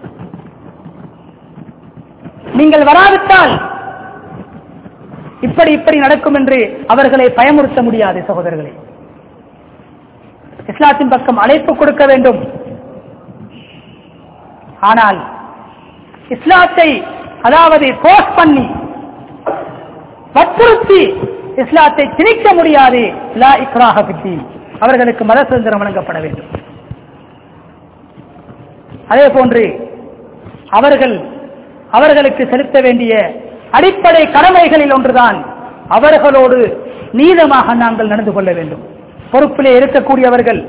நீங்கள் வராவிட்டால் இப்படி இப்படி நடக்கும் என்று அவர்களை பயமுறுத்த முடியாது சகோதரர்களே இஸ்லாத்தின் பக்கம் அழைப்பு கொடுக்க வேண்டும் ஆனால் இஸ்லாத்தை அதாவது போஸ்ட் பண்ணி வற்புறுத்தி இஸ்லாத்தை திணிக்க முடியாது லா இக்ராஹ ஃபித்தீன். அவர்களுக்கு மத சுதந்திரம் வழங்கப்பட வேண்டும் அதே போன்று அவர்கள் அவர்களுக்கு செலுத்த வேண்டிய அடிப்படை கடமைகளில் ஒன்றுதான் அவர்களோடு நீதமாக நாங்கள் நடந்து கொள்ள வேண்டும் பொறுப்பிலே இருக்கக்கூடியவர்கள்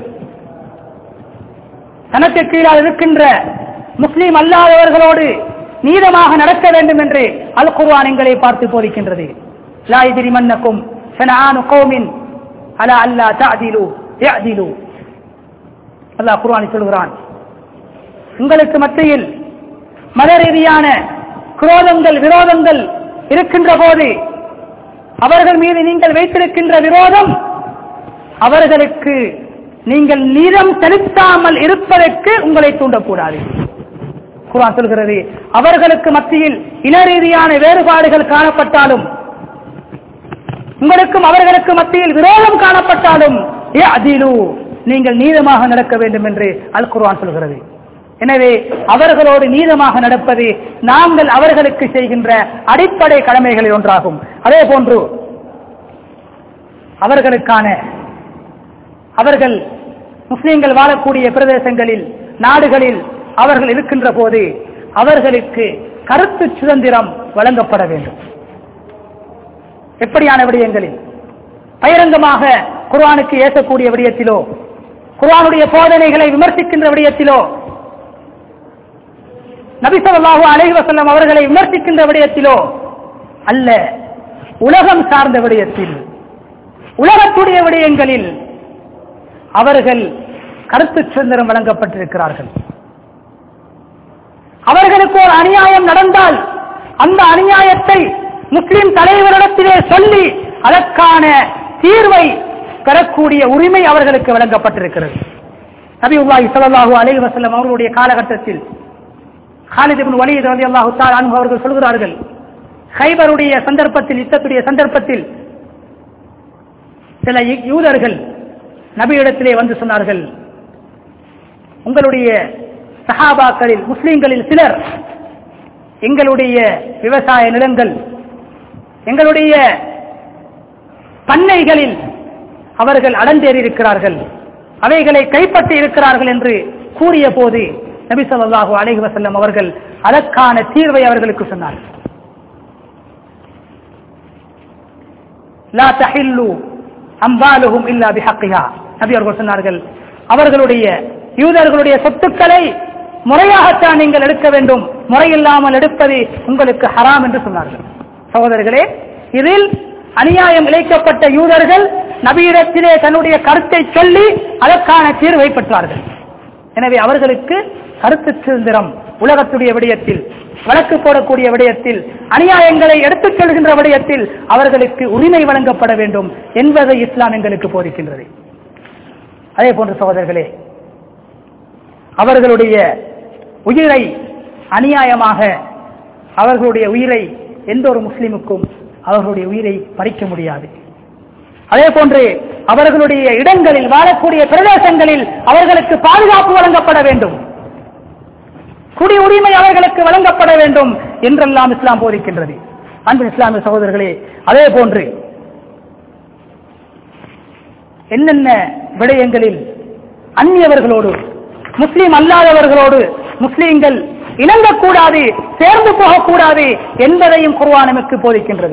தனக்கு கீழால் இருக்கின்ற முஸ்லீம் அல்லாதவர்களோடு நீதமாக நடக்க வேண்டும் என்று அல் குர்ஆன் எங்களை பார்த்து போதிக்கின்றது லா எஜ்ரிமன்னக்கும் ஷனஆனு கௌமின் அலா அல்லா தஅதிலு யஅதிலு அல்லாஹ் குர்ஆனில் சொல்கிறான் உங்களுக்கு மத்தியில் மத ரீதியான குரோதங்கள் விரோதங்கள் இருக்கின்ற போது அவர்கள் மீது நீங்கள் வைத்திருக்கின்ற விரோதம் அவர்களுக்கு நீங்கள் நீதம் செலுத்தாமல் இருப்பதற்கு உங்களை தூண்டக்கூடாது குர்ஆன் சொல்கிறது அவர்களுக்கு மத்தியில் இன ரீதியான வேறுபாடுகள் காணப்பட்டாலும் உங்களுக்கும் அவர்களுக்கு மத்தியில் விரோதம் காணப்பட்டாலும் அதிலு நீங்கள் நீதமாக நடக்க வேண்டும் என்று அல் குர்ஆன் சொல்கிறது எனவே அவர்களோடு நீதமாக நடப்பது நாங்கள் அவர்களுக்கு செய்கின்ற அடிப்படை கடமைகளில் ஒன்றாகும் அதே போன்று அவர்களுக்கான அவர்கள் முஸ்லிம்கள் வாழக்கூடிய பிரதேசங்களில் நாடுகளில் அவர்கள் இருக்கின்ற போது அவர்களுக்கு கருத்து சுதந்திரம் வழங்கப்பட வேண்டும் எப்படியான விடயங்களில் பகிரங்கமாக குர்ஆனுக்கு ஏசக்கூடிய விடயத்திலோ குர்ஆனுடைய போதனைகளை விமர்சிக்கின்ற விடயத்திலோ நபி ஸல்லல்லாஹு அலைஹி வஸல்லம் அவர்களை விமர்சிக்கின்ற விடயத்திலோ அல்ல உலகம் சார்ந்த விடயத்தில் உலகத்துடைய விடயங்களில் அவர்கள் கருத்து சுதந்திரம் வழங்கப்பட்டிருக்கிறார்கள் அவர்களுக்கு ஒரு அநியாயம் நடந்தால் அந்த அநியாயத்தை முஸ்லிம் தலைவரிடத்திலே சொல்லி அதற்கான தீர்வை பெறக்கூடிய உரிமை அவர்களுக்கு வழங்கப்பட்டிருக்கிறது நபி உல்லாஹி ஸல்லல்லாஹு அலைஹி வஸல்லம் அவர்களுடைய காலகட்டத்தில் ஹாலித் இப்னு வலீத் ரலியல்லாஹு தஆலா அன்ஹு அவர்கள் சொல்கிறார்கள் ஹைபருடைய சந்தர்ப்பத்தில் யுத்தத்துடைய சந்தர்ப்பத்தில் சில யூ- யூதர்கள் நபியிடத்திலே வந்து சொன்னார்கள் உங்களுடைய சஹாபாக்களில் முஸ்லிம்களில் சிலர் எங்களுடைய விவசாய நிலங்கள் எங்களுடைய பண்ணைகளில் அவர்கள் அடந்தேறி இருக்கிறார்கள் அவைகளை கைப்பற்றி இருக்கிறார்கள் என்று கூறிய போது நபி ஸல்லல்லாஹு அலைஹி வஸல்லம் அவர்கள் அதற்கான தீர்வை அவர்களுக்கு சொன்னார்கள் லா தஹில்லு அம்பாலுஹும் இல்லா பிஹக்கிஹா நபி அவர்கள் சொன்னார்கள் அவர்களுடைய யூதர்களுடைய சொத்துக்களை முறையாகத்தான் நீங்கள் எடுக்க வேண்டும் முறையில்லாமல் எடுப்பது உங்களுக்கு ஹராம் என்று சொன்னார்கள் சகோதரர்களே இதில் அநியாயம் இழைக்கப்பட்ட யூதர்கள் நபியிடத்திலே தன்னுடைய கருத்தை சொல்லி அதற்கான தீர்வை பெற்றார்கள் எனவே அவர்களுக்கு கருத்து சுதந்திரம் உலகத்துடைய விடயத்தில் வழக்கு போடக்கூடிய விடயத்தில் அநியாயங்களை எடுத்துச் செல்கின்ற விடயத்தில் அவர்களுக்கு உரிமை வழங்கப்பட வேண்டும் என்பதை இஸ்லாம் எங்களுக்கு போதிக்கின்றது அதே போன்ற சகோதரர்களே அவர்களுடைய உயிரை அநியாயமாக அவர்களுடைய உயிரை எந்த ஒரு முஸ்லிமுக்கும் அவர்களுடைய உயிரை பறிக்க முடியாது அதே போன்று அவர்களுடைய இடங்களில் வாழக்கூடிய பிரதேசங்களில் அவர்களுக்கு பாதுகாப்பு வழங்கப்பட வேண்டும் குடி உரிமை அவர்களுக்கு வழங்கப்பட வேண்டும் என்றெல்லாம் இஸ்லாம் போதிக்கின்றது அன்பு இஸ்லாமிய சகோதரர்களே அதே போன்று என்னென்ன விடயங்களில் அந்நியவர்களோடு முஸ்லிம் அல்லாதவர்களோடு முஸ்லிம்கள் இணங்கக்கூடாது சேர்ந்து போகக்கூடாது என்பதையும் குர்ஆன் நமக்கு போதிக்கின்றது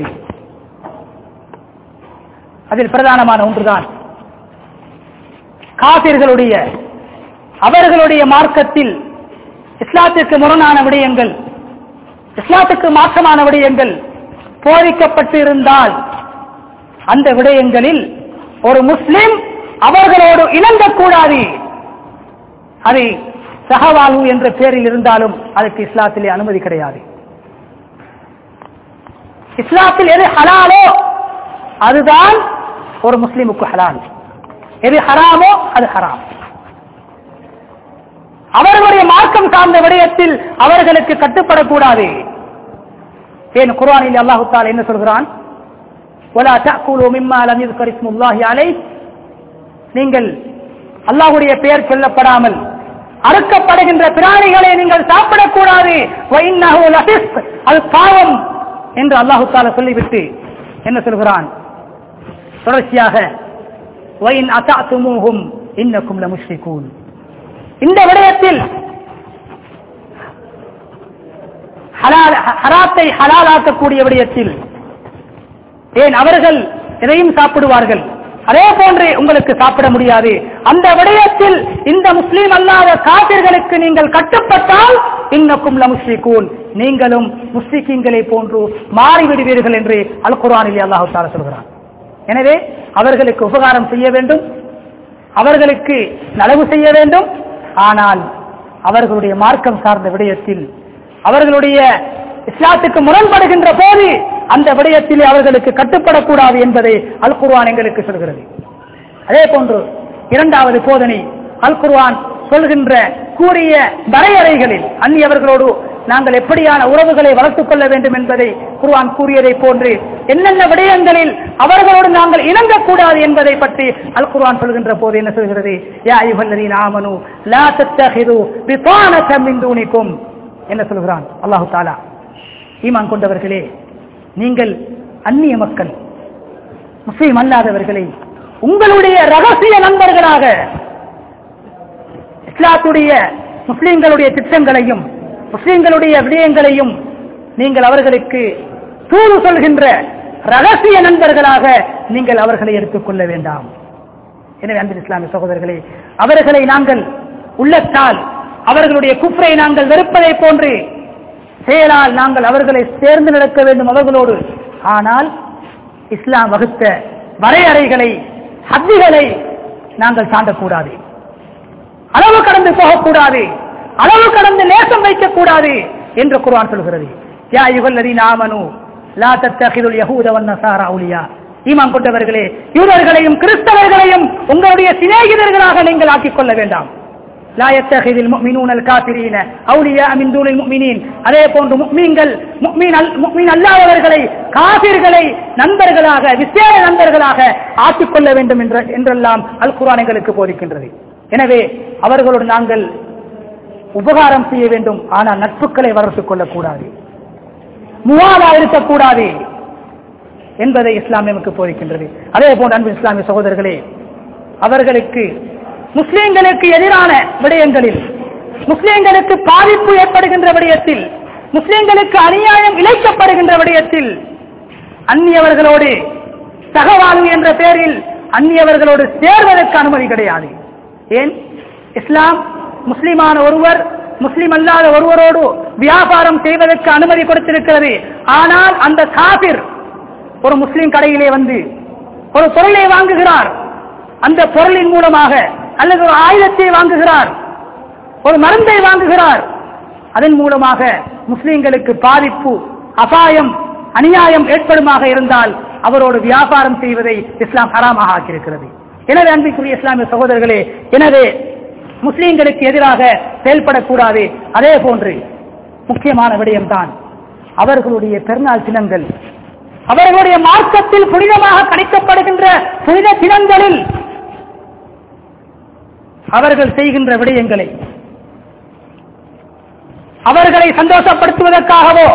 அதில் பிரதானமான ஒன்றுதான் காபிர்களுடைய அவர்களுடைய மார்க்கத்தில் இஸ்லாத்திற்கு முரணான விடயங்கள் இஸ்லாத்துக்கு மாற்றமான விடயங்கள் போதிக்கப்பட்டு இருந்தால் அந்த விடயங்களில் ஒரு முஸ்லிம் அவர்களோடு இணங்கக்கூடாது அது சகவாழ்வு என்ற பெயரில் இருந்தாலும் அதுக்கு இஸ்லாத்திலே அனுமதி கிடையாது இஸ்லாத்தில் எது ஹலாலோ அதுதான் ஒரு முஸ்லிமுக்கு ஹலால் எது ஹராமோ அது ஹராம் அவர்களுடைய மார்க்கம் சார்ந்த விடயத்தில் அவர்களுக்கு கட்டுப்படக்கூடாது ஏன் குர்ஆனில் அல்லாஹு தாலா என்ன சொல்கிறான் ولا تأكلوا مما لم يذكر اسم الله عليه நீங்கள் அல்லாஹ்வுடைய பெயர் சொல்லப்படாமல் அறுக்கப்படுகின்ற பிராணிகளை நீங்கள் சாப்பிடக்கூடாது وإنه لفسق அது பாவம் என்று அல்லாஹு தாலா சொல்லிவிட்டு என்ன சொல்கிறான் தொடர்ச்சியாக وإن أطعتموهم إنكم لمشركون இந்த விடயத்தில் ஹலால் ஹராத்தை ஹலாலாக்கக்கூடிய விடயத்தில் ஏன் அவர்கள் எதையும் சாப்பிடுவார்கள் அதே போன்று உங்களுக்கு சாப்பிட முடியாது அந்த விடயத்தில் இந்த முஸ்லீம் அல்லாத காபிர்களுக்கு நீங்கள் கட்டுப்பட்டால் இன்னக்கும் லமுஸ்லிகூன் நீங்களும் முஸ்லிக்கீங்களை போன்று மாறிவிடுவீர்கள் என்று அல் குர்ஆனிலே அல்லாஹு தாலா சொல்கிறான் எனவே அவர்களுக்கு உபகாரம் செய்ய வேண்டும் அவர்களுக்கு நலவு செய்ய வேண்டும் ஆனால் அவர்களுடைய மார்க்கம் சார்ந்த விடயத்தில் அவர்களுடைய இஸ்லாத்துக்கு முரண்படுகின்ற போது அந்த விடயத்தில் அவர்களுக்கு கட்டுப்படக்கூடாது என்பதை அல் குர்ஆன் எங்களுக்கு சொல்கிறது அதே போன்று இரண்டாவது போதனை அல் குர்ஆன் சொல்கின்ற கூறிய வரையறைகளில் அந்நியவர்களோடு நாங்கள் எப்படியான உறவுகளை வளர்த்துக் கொள்ள வேண்டும் என்பதை குர்ஆன் கூறியதை போன்று என்னென்ன விடயங்களில் அவர்களோடு நாங்கள் இணங்கக்கூடாது என்பதை பற்றி அல் குர்ஆன் சொல்கின்ற போது என்ன சொல்கிறது யா அய்யுஹல்லதீன ஆமனு லா தத்தஹிது பிதானக மின் தூனிக்கும் என்ன சொல்கிறான் அல்லாஹு தாலா ஈமான் கொண்டவர்களே நீங்கள் அந்நிய மக்கள் முஸ்லீம் அல்லாதவர்களை உங்களுடைய ரகசிய நண்பர்களாக இஸ்லாத்துடைய முஸ்லீம்களுடைய திட்டங்களையும் முஸ்லீம்களுடைய விடயங்களையும் நீங்கள் அவர்களுக்கு தூது சொல்கின்ற ரகசிய நண்பர்களாக நீங்கள் அவர்களை எடுத்துக்கொள்ள வேண்டாம் எனவே அன்பு இஸ்லாமிய சகோதரர்களே அவர்களை நாங்கள் உள்ளத்தால் அவர்களுடைய குஃப்ரை நாங்கள் வெறுப்பதை போன்று செயலால் நாங்கள் அவர்களை சேர்ந்து நடக்க வேண்டும் அவர்களோடு ஆனால் இஸ்லாம் வகுத்த வரையறைகளை ஹத்திகளை நாங்கள் தாண்டக்கூடாது அளவு கடந்து போகக்கூடாது அளவு கடந்து நேசம் வைக்கக்கூடாது என்று குர்ஆன் சொல்கிறது யா யுகல்லதீன ஆமனு லா தத்தகிதுல் யஹூத வன் நஸாரா அவுலியா ஈமான் கொண்டவர்களே யூதர்களையும் கிறிஸ்தவர்களையும் உங்களுடைய சிநேகிதர்களாக நீங்கள் ஆக்கிக் கொள்ள வேண்டாம் லா யத்தகிதில் முஃமினூனல் காஃபிரீன அவுலியா மின் தூனில் முஃமினீன் அதே போன்று முஃமின்கள் முஃமின் அல் முஃமின் அல்லாதவர்களை காபிர்களை நண்பர்களாக விசேட நண்பர்களாக ஆக்கிக் கொள்ள வேண்டும் என்ற என்றெல்லாம் அல் குர்ஆன் எங்களுக்கு போதிக்கின்றது எனவே அவர்களோடு நாங்கள் உபகாரம் செய்ய வேண்டும் ஆனால் நட்புகளை வளர்த்துக் கொள்ளக்கூடாது முவாதா இருக்கக்கூடாது என்பதை இஸ்லாம் நமக்கு போதிக்கின்றது அதே போன்று அன்பு இஸ்லாமிய சகோதரர்களே அவர்களுக்கு முஸ்லிம்களுக்கு எதிரான விடயங்களில் முஸ்லிம்களுக்கு பாதிப்பு ஏற்படுகின்ற விடயத்தில் முஸ்லிம்களுக்கு அநியாயம் இழைக்கப்படுகின்ற விடயத்தில் அந்நியவர்களோடு சகவாழ்வு என்ற பெயரில் அந்நியவர்களோடு சேர்வதற்கு அனுமதி கிடையாது ஏன் இஸ்லாம் முஸ்லிமான ஒருவர் முஸ்லிம் அல்லாத ஒருவரோடு வியாபாரம் செய்வதற்கு அனுமதி கொடுத்திருக்கிறது ஆனால் அந்த காபிர் ஒரு முஸ்லிம் கடையிலே வந்து ஒரு பொருளை வாங்குகிறார் அந்த பொருளின் மூலமாக அல்லது ஒரு ஆயுதத்தை வாங்குகிறார் ஒரு மருந்தை வாங்குகிறார் அதன் மூலமாக முஸ்லிம்களுக்கு பாதிப்பு அபாயம் அநியாயம் ஏற்படுமாக இருந்தால் அவரோடு வியாபாரம் செய்வதை இஸ்லாம் ஹராமாக ஆக்கியிருக்கிறது எனவே அன்பிற்குரிய இஸ்லாமிய சகோதரர்களே எனவே முஸ்லிம்களுக்கு எதிராக செயல்படக்கூடாது அதே போன்று முக்கியமான விடயம்தான் அவர்களுடைய பெருநாள் தினங்கள் அவர்களுடைய மார்க்கத்தில் புனிதமாக கணிக்கப்படுகின்ற புனித தினங்களில் அவர்கள் செய்கின்ற விடயங்களை அவர்களை சந்தோஷப்படுத்துவதற்காகவோ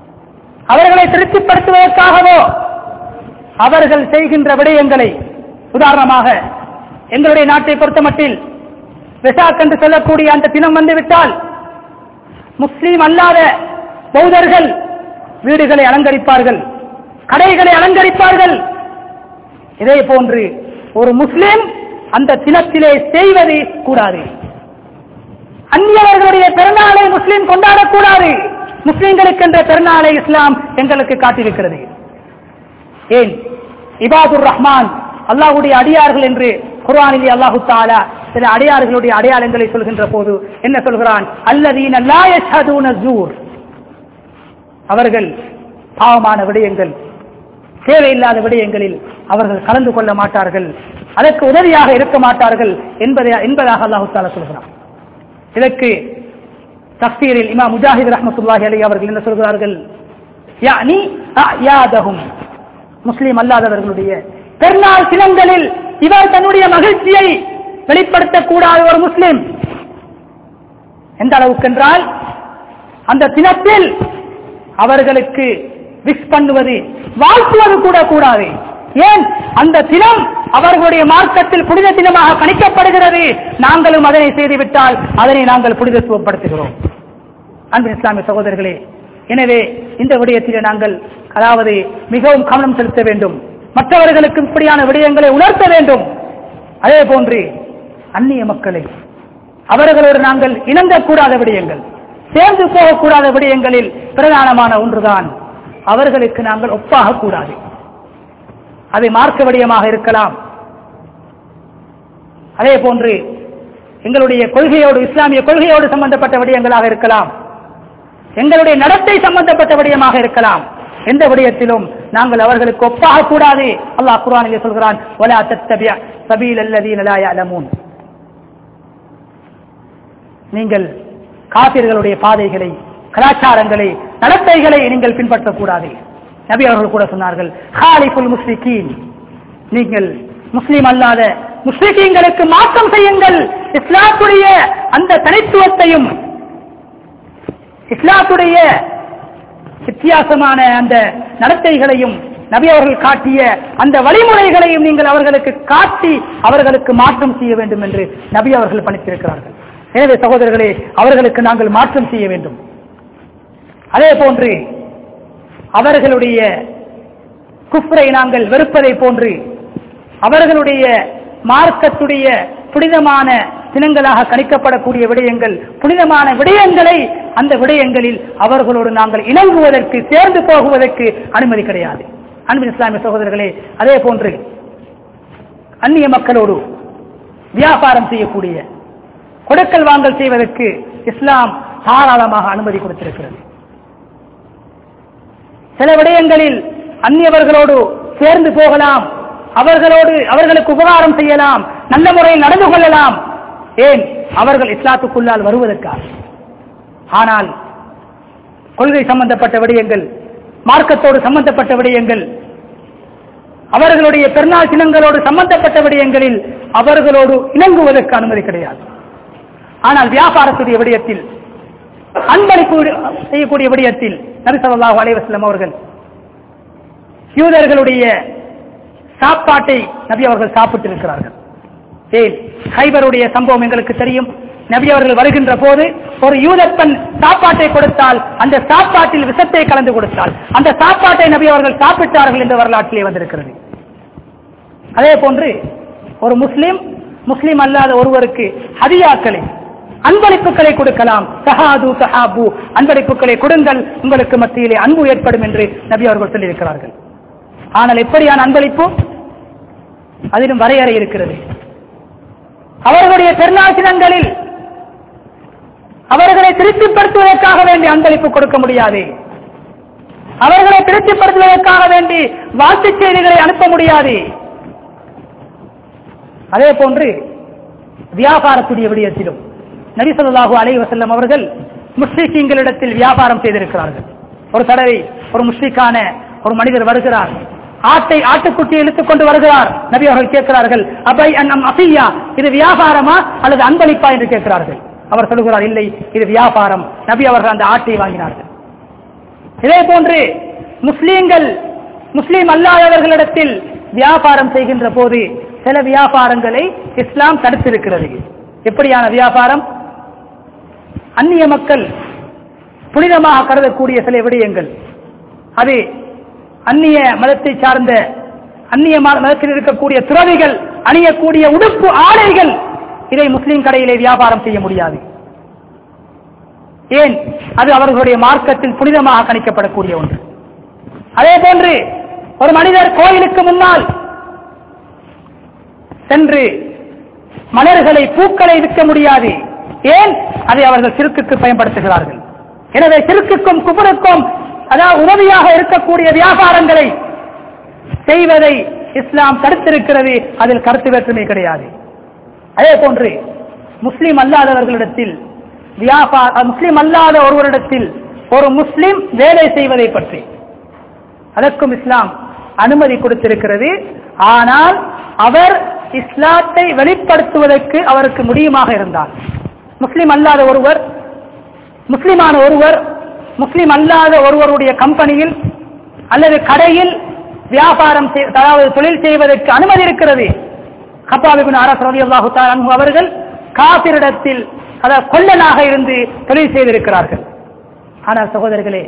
அவர்களை திருப்திப்படுத்துவதற்காகவோ அவர்கள் செய்கின்ற விடயங்களை உதாரணமாக எங்களுடைய நாட்டை பொறுத்தமட்டில் வெசாக் என்று சொல்லக்கூடிய அந்த தினம் வந்து விட்டால் முஸ்லீம் அல்லாத பௌத்தர்கள் வீடுகளை அலங்கரிப்பார்கள் கடைகளை அலங்கரிப்பார்கள் இதே போன்று ஒரு முஸ்லிம் அந்த தினத்திலே செய்வது கூடாது அந்நியவர்களுடைய பெருநாளை முஸ்லிம் கொண்டாடக்கூடாது முஸ்லிம்களுக்கு என்ற பெருநாளை இஸ்லாம் எங்களுக்கு காட்டியிருக்கிறது ஏன் இபாதுர் ரஹ்மான் அல்லாஹ்வுடைய அடியார்கள் என்று குர்ஆனிலே அல்லாஹு தாலா சில அடியார்களுடைய அடையாளங்களை சொல்கின்ற போது என்ன சொல்கிறான் அல்லதீன லா யஷ்ஹதூன ஜூர் அவர்கள் பாவமான விடயங்கள் தேவையில்லாத விடயங்களில் அவர்கள் கலந்து கொள்ள மாட்டார்கள் அதற்கு உதவியாக இருக்க மாட்டார்கள் என்பதை என்பதாக அல்லாஹு தாலா சொல்கிறான் இதற்கு தஃசீரில் இமா முஜாஹித் ரஹ்மத்துல்லாஹி அலைஹி அவர்கள் என்ன சொல்கிறார்கள் யானி அயாதஹும் முஸ்லிம் அல்லாதவர்களுடைய பெருநாள் தினங்களில் இவர் தன்னுடைய மகிழ்ச்சியை வெளிப்படுத்தக்கூடாத ஒரு முஸ்லிம் எந்த அளவுக்கு என்றால் அந்த தினத்தில் அவர்களுக்கு விஷ் பண்ணுவது வாழ்த்துவது கூட கூடாது ஏன் அந்த தினம் அவர்களுடைய மார்க்கத்தில் புனித தினமாக கணிக்கப்படுகிறது நாங்களும் அதனை செய்துவிட்டால் அதனை நாங்கள் புனிதத்துவப்படுத்துகிறோம் அன்பு இஸ்லாமிய சகோதரர்களே எனவே இந்த விடயத்திலே நாங்கள் அதாவது மிகவும் கவனம் செலுத்த வேண்டும் மற்றவர்களுக்கு இப்படியான விடயங்களை உணர்த்த வேண்டும் அதே போன்று அந்நிய மக்களை அவர்களோடு நாங்கள் இணங்கக்கூடாத விடயங்கள் சேர்ந்து போகக்கூடாத விடயங்களில் பிரதானமான ஒன்றுதான் அவர்களுக்கு நாங்கள் ஒப்பாக கூடாது அது மார்க்க விடயமாக இருக்கலாம் அதே போன்று எங்களுடைய கொள்கையோடு இஸ்லாமிய கொள்கையோடு சம்பந்தப்பட்ட விடயங்களாக இருக்கலாம் எங்களுடைய நடத்தை சம்பந்தப்பட்ட விடயமாக இருக்கலாம் எந்த விடயத்திலும் நாங்கள் அவர்களுக்கு ஒப்பாக கூடாது அல்லாஹ் குர்ஆனிலே சொல்கிறான் வலா தத்தபிய சபீல் அல்லதீன லா யஅலமூன் நீங்கள் காபிர்களுடைய பாதைகளை கலாச்சாரங்களை நடத்தைகளை நீங்கள் பின்பற்றக்கூடாது நபி அவர்கள் கூட சொன்னார்கள் ஹாலிஃபுல் முஸ்லிகீன் நீங்கள் முஸ்லிம் அல்லாத முஸ்லிகீன்களுக்கு மாற்றம் செய்யுங்கள் இஸ்லாத்துடைய அந்த தனித்துவத்தையும் இஸ்லாத்துடைய வித்தியாசமான அந்த நடத்தைகளையும் நபி அவர்கள் காட்டிய அந்த வழிமுறைகளையும் நீங்கள் அவர்களுக்கு காட்டி அவர்களுக்கு மாற்றம் செய்ய வேண்டும் என்று நபி அவர்கள் பணித்திருக்கிறார்கள் எனவே சகோதரர்களே அவர்களுக்கு நாங்கள் மாற்றம் செய்ய வேண்டும் அதே போன்று அவர்களுடைய குஃப்ரை நாங்கள் வெறுப்பதை போன்று அவர்களுடைய மார்க்கத்துடைய புனிதமான தினங்களாக கணிக்கப்படக்கூடிய விடயங்கள் புனிதமான விடயங்களை அந்த விடயங்களில் அவர்களோடு நாங்கள் இணங்குவதற்கு சேர்ந்து போகுவதற்கு அனுமதி கிடையாது அன்பின் இஸ்லாமிய சகோதரர்களே அதே போன்று அந்நிய மக்களோடு வியாபாரம் செய்யக்கூடிய கொடுக்கல் வாங்கல் செய்வதற்கு இஸ்லாம் தாராளமாக அனுமதி கொடுத்திருக்கிறது சில விடயங்களில் அந்நியவர்களோடு சேர்ந்து போகலாம் அவர்களோடு அவர்களுக்கு உபகாரம் செய்யலாம் நல்ல முறையில் நடந்து கொள்ளலாம் ஏன் அவர்கள் இஸ்லாத்துக்குள்ளால் வருவதற்காக ஆனால் கொள்கை சம்பந்தப்பட்ட விடயங்கள் மார்க்கத்தோடு சம்பந்தப்பட்ட விடயங்கள் அவர்களுடைய பெருநாள் சின்னங்களோடு சம்பந்தப்பட்ட விடயங்களில் அவர்களோடு இணங்குவதற்கு அனுமதி கிடையாது ஆனால் வியாபாரத்துடைய விடயத்தில் அன்பளிப்பு செய்யக்கூடிய விடயத்தில் நபி ஸல்லல்லாஹு அலைஹி வஸல்லம் அவர்கள் யூதர்களுடைய சாப்பாட்டை நபி அவர்கள் சாப்பிட்டிருக்கிறார்கள் ஏன் ஹைபருடைய சம்பவம் எங்களுக்கு தெரியும் நபி அவர்கள் வருகின்ற போது ஒரு யூதப்பன் சாப்பாட்டை கொடுத்தால் அந்த சாப்பாட்டில் விஷத்தை கலந்து கொடுத்தால் அந்த சாப்பாட்டை நபி அவர்கள் சாப்பிட்டார்கள் என்ற வரலாற்றிலே வந்திருக்கிறது அதே போன்று ஒரு முஸ்லிம் முஸ்லிம் அல்லாத ஒருவருக்கு ஹதியாக்களை அன்பளிப்புகளை கொடுக்கலாம் சஹாது சஹாபு அன்பளிப்புகளை கொடுங்கள் உங்களுக்கு மத்தியிலே அன்பு ஏற்படும் என்று நபி அவர்கள் சொல்லியிருக்கிறார்கள் ஆனால் எப்படியான அன்பளிப்பு அதிலும் வரையறை இருக்கிறது அவர்களுடைய பெருநாள் தினங்களில் அவர்களை திருப்திப்படுத்துவதற்காக வேண்டி அன்பளிப்பு கொடுக்க முடியாது அவர்களை திருப்திப்படுத்துவதற்காக வேண்டி வாழ்த்துச் செய்திகளை அனுப்ப முடியாது அதே போன்று வியாபாரத்துடைய விடயத்திலும் நபி ஸல்லல்லாஹு அலைஹி வஸல்லம் அவர்கள் முஸ்லிக்கீங்களிடத்தில் வியாபாரம் செய்திருக்கிறார்கள் ஒரு தடவை ஒரு முஸ்லிக்கான ஒரு மனிதர் வருகிறார் ஆட்டை ஆட்டுக்குட்டி இழுத்துக் கொண்டு வருகிறார் நபி அவர்கள் கேட்கிறார்கள் அபை அன்னம் அசியா இது வியாபாரமா அல்லது அன்பளிப்பா என்று கேட்கிறார்கள் அவர் சொல்லுகிறார் இல்லை இது வியாபாரம் நபி அவர்கள் அந்த ஆட்டை வாங்கினார்கள் இதே போன்று முஸ்லீம்கள் முஸ்லீம் அல்லாதவர்களிடத்தில் வியாபாரம் செய்கின்ற போது சில வியாபாரங்களை இஸ்லாம் தடுத்திருக்கிறது எப்படியான வியாபாரம் அந்நிய மக்கள் புனிதமாக கருதக்கூடிய சில விடயங்கள் அது அந்நிய மதத்தை சார்ந்த அந்நிய ம- மதத்தில் இருக்கக்கூடிய துறவிகள் அணியக்கூடிய உடுப்பு ஆடைகள் இதை முஸ்லிம் கடையிலே வியாபாரம் செய்ய முடியாது ஏன் அது அவர்களுடைய மார்க்கத்தில் புனிதமாக கணிக்கப்படக்கூடிய ஒன்று அதே போன்று ஒரு மனிதர் கோயிலுக்கு முன்னால் சென்று மலர்களை பூக்களை விற்க முடியாது ஏன் அதை அவர்கள் சிறுக்குக்கு பயன்படுத்துகிறார்கள் எனவே சிறுக்குக்கும் குபருக்கும் அதாவது உதவியாக இருக்கக்கூடிய வியாபாரங்களை செய்வதை இஸ்லாம் தடுத்திருக்கிறது அதில் கருத்து வேற்றுமை கிடையாது அதே போன்று முஸ்லிம் அல்லாதவர்களிடத்தில் வியாபார முஸ்லிம் அல்லாத ஒருவரிடத்தில் ஒரு முஸ்லிம் வேலை செய்வதை பற்றி அதற்கும் இஸ்லாம் அனுமதி கொடுத்திருக்கிறது ஆனால் அவர் இஸ்லாத்தை வெளிப்படுத்துவதற்கு அவருக்கு முடியுமாக இருந்தார் முஸ்லிம் அல்லாத ஒருவர் முஸ்லிமான ஒருவர் முஸ்லிம் அல்லாத ஒருவருடைய கம்பெனியில் அல்லது கடையில் வியாபாரம் செய்- அதாவது தொழில் செய்வதற்கு அனுமதி இருக்கிறது கப்பாபிபின் அரசு ரவி அல்லாஹு அவர்கள் காபிரிடத்தில் அதாவது கொல்லனாக இருந்து தொழில் செய்திருக்கிறார்கள் ஆனால் சகோதரர்களே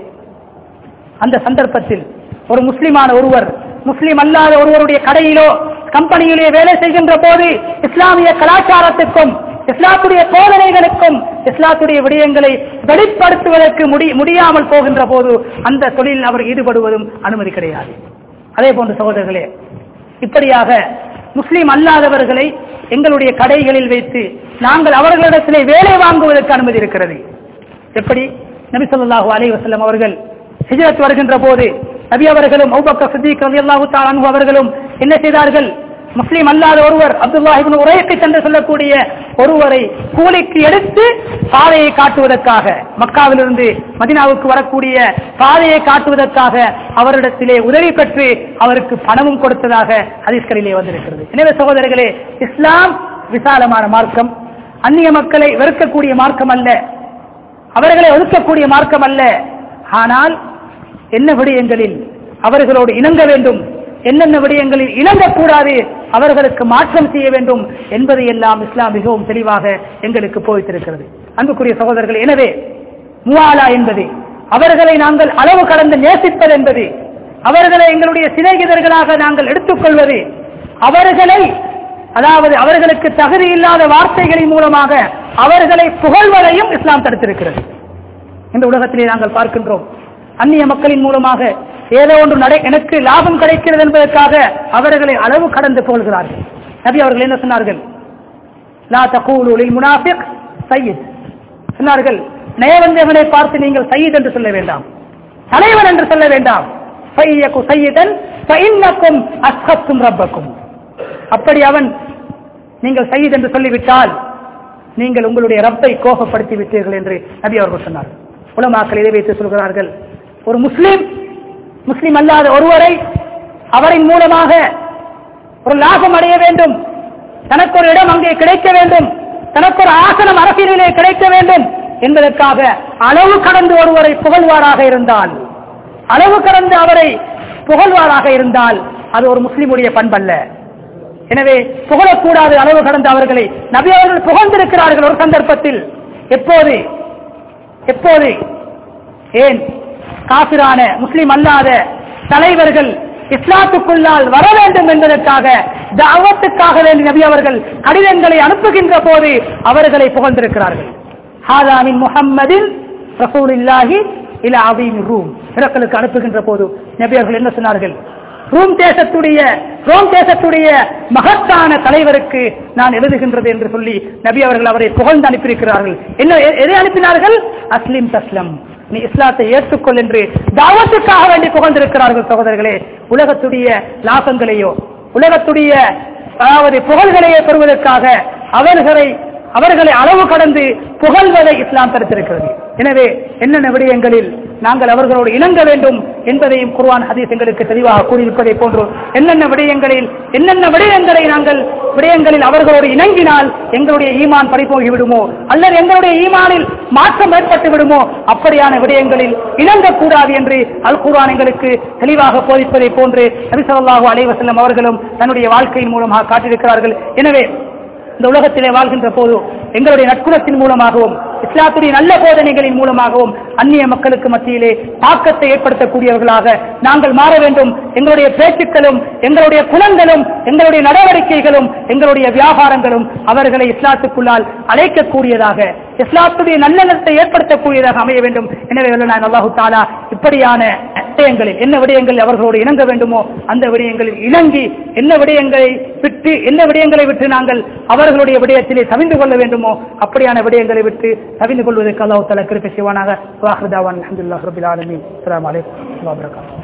அந்த சந்தர்ப்பத்தில் ஒரு முஸ்லிமான ஒருவர் முஸ்லிம் அல்லாத ஒருவருடைய கடையிலோ கம்பெனியிலே வேலை செய்கின்ற போது இஸ்லாமிய கலாச்சாரத்துக்கும் இஸ்லாத்துடைய போதனைகளுக்கும் இஸ்லாத்துடைய விடயங்களை வெளிப்படுத்துவதற்கு முடி முடியாமல் போகின்ற போது அந்த தொழிலில் அவர் ஈடுபடுவதும் அனுமதி கிடையாது அதே போன்ற சகோதரர்களே இப்படியாக முஸ்லிம் அல்லாதவர்களை எங்களுடைய கடைகளில் வைத்து நாங்கள் அவர்களிடத்திலே வேலை வாங்குவதற்கு அனுமதி இருக்கிறது எப்படி நபி ஸல்லல்லாஹு அலைஹி வஸல்லம் அவர்கள் ஹிஜ்ரத் வருகின்ற போது நபி அவர்களும் அபூபக்கர் சித்திக் ரலியல்லாஹு தஆலா அன்ஹு அவர்களும் என்ன செய்தார்கள் முஸ்லிம் அல்லாத ஒருவர் அப்துல்லாஹ் இப்னு உரைக்கு சென்று சொல்லக்கூடிய ஒருவரை கூலிக்கு எடுத்து பாதையை காட்டுவதற்காக மக்காவிலிருந்து மதினாவுக்கு வரக்கூடிய பாதையை காட்டுவதற்காக அவரிடத்திலே உதவி பெற்று அவருக்கு பணமும் கொடுத்ததாக ஹதீஸ்களிலே வந்திருக்கிறது எனவே சகோதரர்களே இஸ்லாம் விசாலமான மார்க்கம் அந்நிய மக்களை வெறுக்கக்கூடிய மார்க்கம் அல்ல அவர்களை ஒதுக்கக்கூடிய மார்க்கம் அல்ல ஆனால் என்ன விடயங்களில் அவர்களோடு இணங்க வேண்டும் என்னென்ன விடயங்களில் இணங்கக்கூடாது அவர்களுக்கு மாற்றம் செய்ய வேண்டும் என்பதை எல்லாம் இஸ்லாம் மிகவும் தெளிவாக எங்களுக்கு போதித்திருக்கிறது அன்புக்குரிய சகோதரர்கள் எனவே முவாலா என்பது அவர்களை நாங்கள் அளவு கடந்து நேசிப்பது என்பது அவர்களை எங்களுடைய சிநேகிதர்களாக நாங்கள் எடுத்துக்கொள்வது அவர்களை அதாவது அவர்களுக்கு தகுதி இல்லாத வார்த்தைகளின் மூலமாக அவர்களை புகழ்வதையும் இஸ்லாம் தடுத்திருக்கிறது இந்த உலகத்திலே நாங்கள் பார்க்கின்றோம் அந்நிய மக்களின் மூலமாக ஏதோ ஒன்று நடை எனக்கு லாபம் கிடைக்கிறது என்பதற்காக அவர்களை அளவு கடந்து புகழ்கிறார்கள் நபி அவர்கள் என்ன சொன்னார்கள் லா தகூலு லில் முனாஃபிக் சையீத் சொன்னார்கள் நயவந்தவனை பார்த்து நீங்கள் சையீத் என்று சொல்ல வேண்டாம் தலைவன் என்று சொல்ல வேண்டாம் ஃபையகு சையீதன் ஃபஇன்னக்கும் அஸ்ஹத்தும் ரப்பக்கும் அப்படி அவன் நீங்கள் சையீத் என்று சொல்லிவிட்டால் நீங்கள் உங்களுடைய ரப்பை கோபப்படுத்தி விட்டீர்கள் என்று நபி அவர்கள் சொன்னார் உலமாக்கள் இதை வைத்து சொல்கிறார்கள் ஒரு முஸ்லிம் முஸ்லிம் அல்லாத ஒருவரை அவரின் மூலமாக ஒரு லாபம் அடைய வேண்டும் தனக்கு ஒரு இடம் அங்கே கிடைக்க வேண்டும் தனக்கு ஒரு ஆசனம் அரசியலிலே கிடைக்க வேண்டும் என்பதற்காக அளவு கடந்து ஒருவரை புகழ்வாராக இருந்தால் அளவு கடந்து அவரை புகழ்வாராக இருந்தால் அது ஒரு முஸ்லிமுடைய பண்பல்ல எனவே புகழக்கூடாது அளவு கடந்த அவர்களை நபி அவர்கள் புகழ்ந்திருக்கிறார்கள் ஒரு சந்தர்ப்பத்தில் எப்போது எப்போது ஏன் காபிரான முஸ்லிம் அல்லாத தலைவர்கள் இஸ்லாத்துக்குள்ளால் வர வேண்டும் என்பதற்காக தாவத்துக்காக வேண்டி நபி அவர்கள் கடிதங்களை அனுப்புகின்ற போது அவர்களை புகழ்ந்திருக்கிறார்கள் ஹாதாமின் முஹம்மதின் ரசூலில்லாஹி இல அவீம் ரூம் பிறக்களுக்கு அனுப்புகின்ற போது நபி அவர்கள் என்ன சொன்னார்கள் ரூம் தேசத்துடைய ரோம் தேசத்துடைய மகத்தான தலைவருக்கு நான் எழுதுகின்றது என்று சொல்லி நபி அவர்கள் அவரை புகழ்ந்து அனுப்பியிருக்கிறார்கள் என்ன எ- எதை அனுப்பினார்கள் அஸ்லிம் தஸ்லம் நீ இஸ்லாத்தை ஏற்றுக்கொள் என்று தாவத்துக்காக வேண்டி புகழ்ந்திருக்கிறார்கள் சகோதரர்களே உலகத்துடைய லாபங்களையோ உலகத்துடைய அதாவது புகழ்களையே பெறுவதற்காக அவர்களை அவர்களை அளவு கடந்து புகழ்வதை இஸ்லாம் தடுத்திருக்கிறது எனவே என்னென்ன விடயங்களில் நாங்கள் அவர்களோடு இணங்க வேண்டும் என்பதையும் குர்ஆன் ஹதீஸ் எங்களுக்கு தெளிவாக கூறியிருப்பதை போன்று என்னென்ன விடயங்களில் என்னென்ன விடயங்களை நாங்கள் விடயங்களில் அவர்களோடு இணங்கினால் எங்களுடைய ஈமான் பறிபோகி விடுமோ அல்லது எங்களுடைய ஈமானில் மாற்றம் ஏற்பட்டு விடுமோ அப்படியான விடயங்களில் இணங்கக்கூடாது என்று அல் குர்ஆன் எங்களுக்கு தெளிவாக போதிப்பதை போன்று நபி ஸல்லல்லாஹு அலைஹி வஸல்லம் அவர்களும் தன்னுடைய வாழ்க்கையின் மூலமாக காட்டியிருக்கிறார்கள் எனவே இந்த உலகத்திலே வாழ்கின்ற போது எங்களுடைய நட்புணத்தின் மூலமாகவும் இஸ்லாத்துடைய நல்ல போதனைகளின் மூலமாகவும் அந்நிய மக்களுக்கு மத்தியிலே தாக்கத்தை ஏற்படுத்தக்கூடியவர்களாக நாங்கள் மாற வேண்டும் எங்களுடைய பேச்சுக்களும் எங்களுடைய குணங்களும் எங்களுடைய நடவடிக்கைகளும் எங்களுடைய வியாபாரங்களும் அவர்களை இஸ்லாத்துக்குள்ளால் அழைக்கக்கூடியதாக இஸ்லாத்துடைய நல்லெண்ணத்தை ஏற்படுத்தக்கூடியதாக அமைய வேண்டும் எனவே நான் அல்லாஹு தாலா இப்படியான விடயங்களில் என்ன விடயங்களில் அவர்களோடு இணங்க வேண்டுமோ அந்த விடயங்களில் இணங்கி என்ன விடயங்களை விட்டு என்ன விடயங்களை விட்டு நாங்கள் அவர்களுடைய விடயத்திலே தவிந்து கொள்ள வேண்டுமோ அப்படியான விடயங்களை விட்டு தவிந்து கொள்வதற்கு அல்லாஹ் தலா கிருப்பை செய்வானாக வாஹ்தாவான் அஹமதுல்லாஹ் ரபில் ஆலமீன் அஸ்ஸலாமு அலைக்கும் வரஹ்மத்துல்லாஹி வபரகாத்துஹு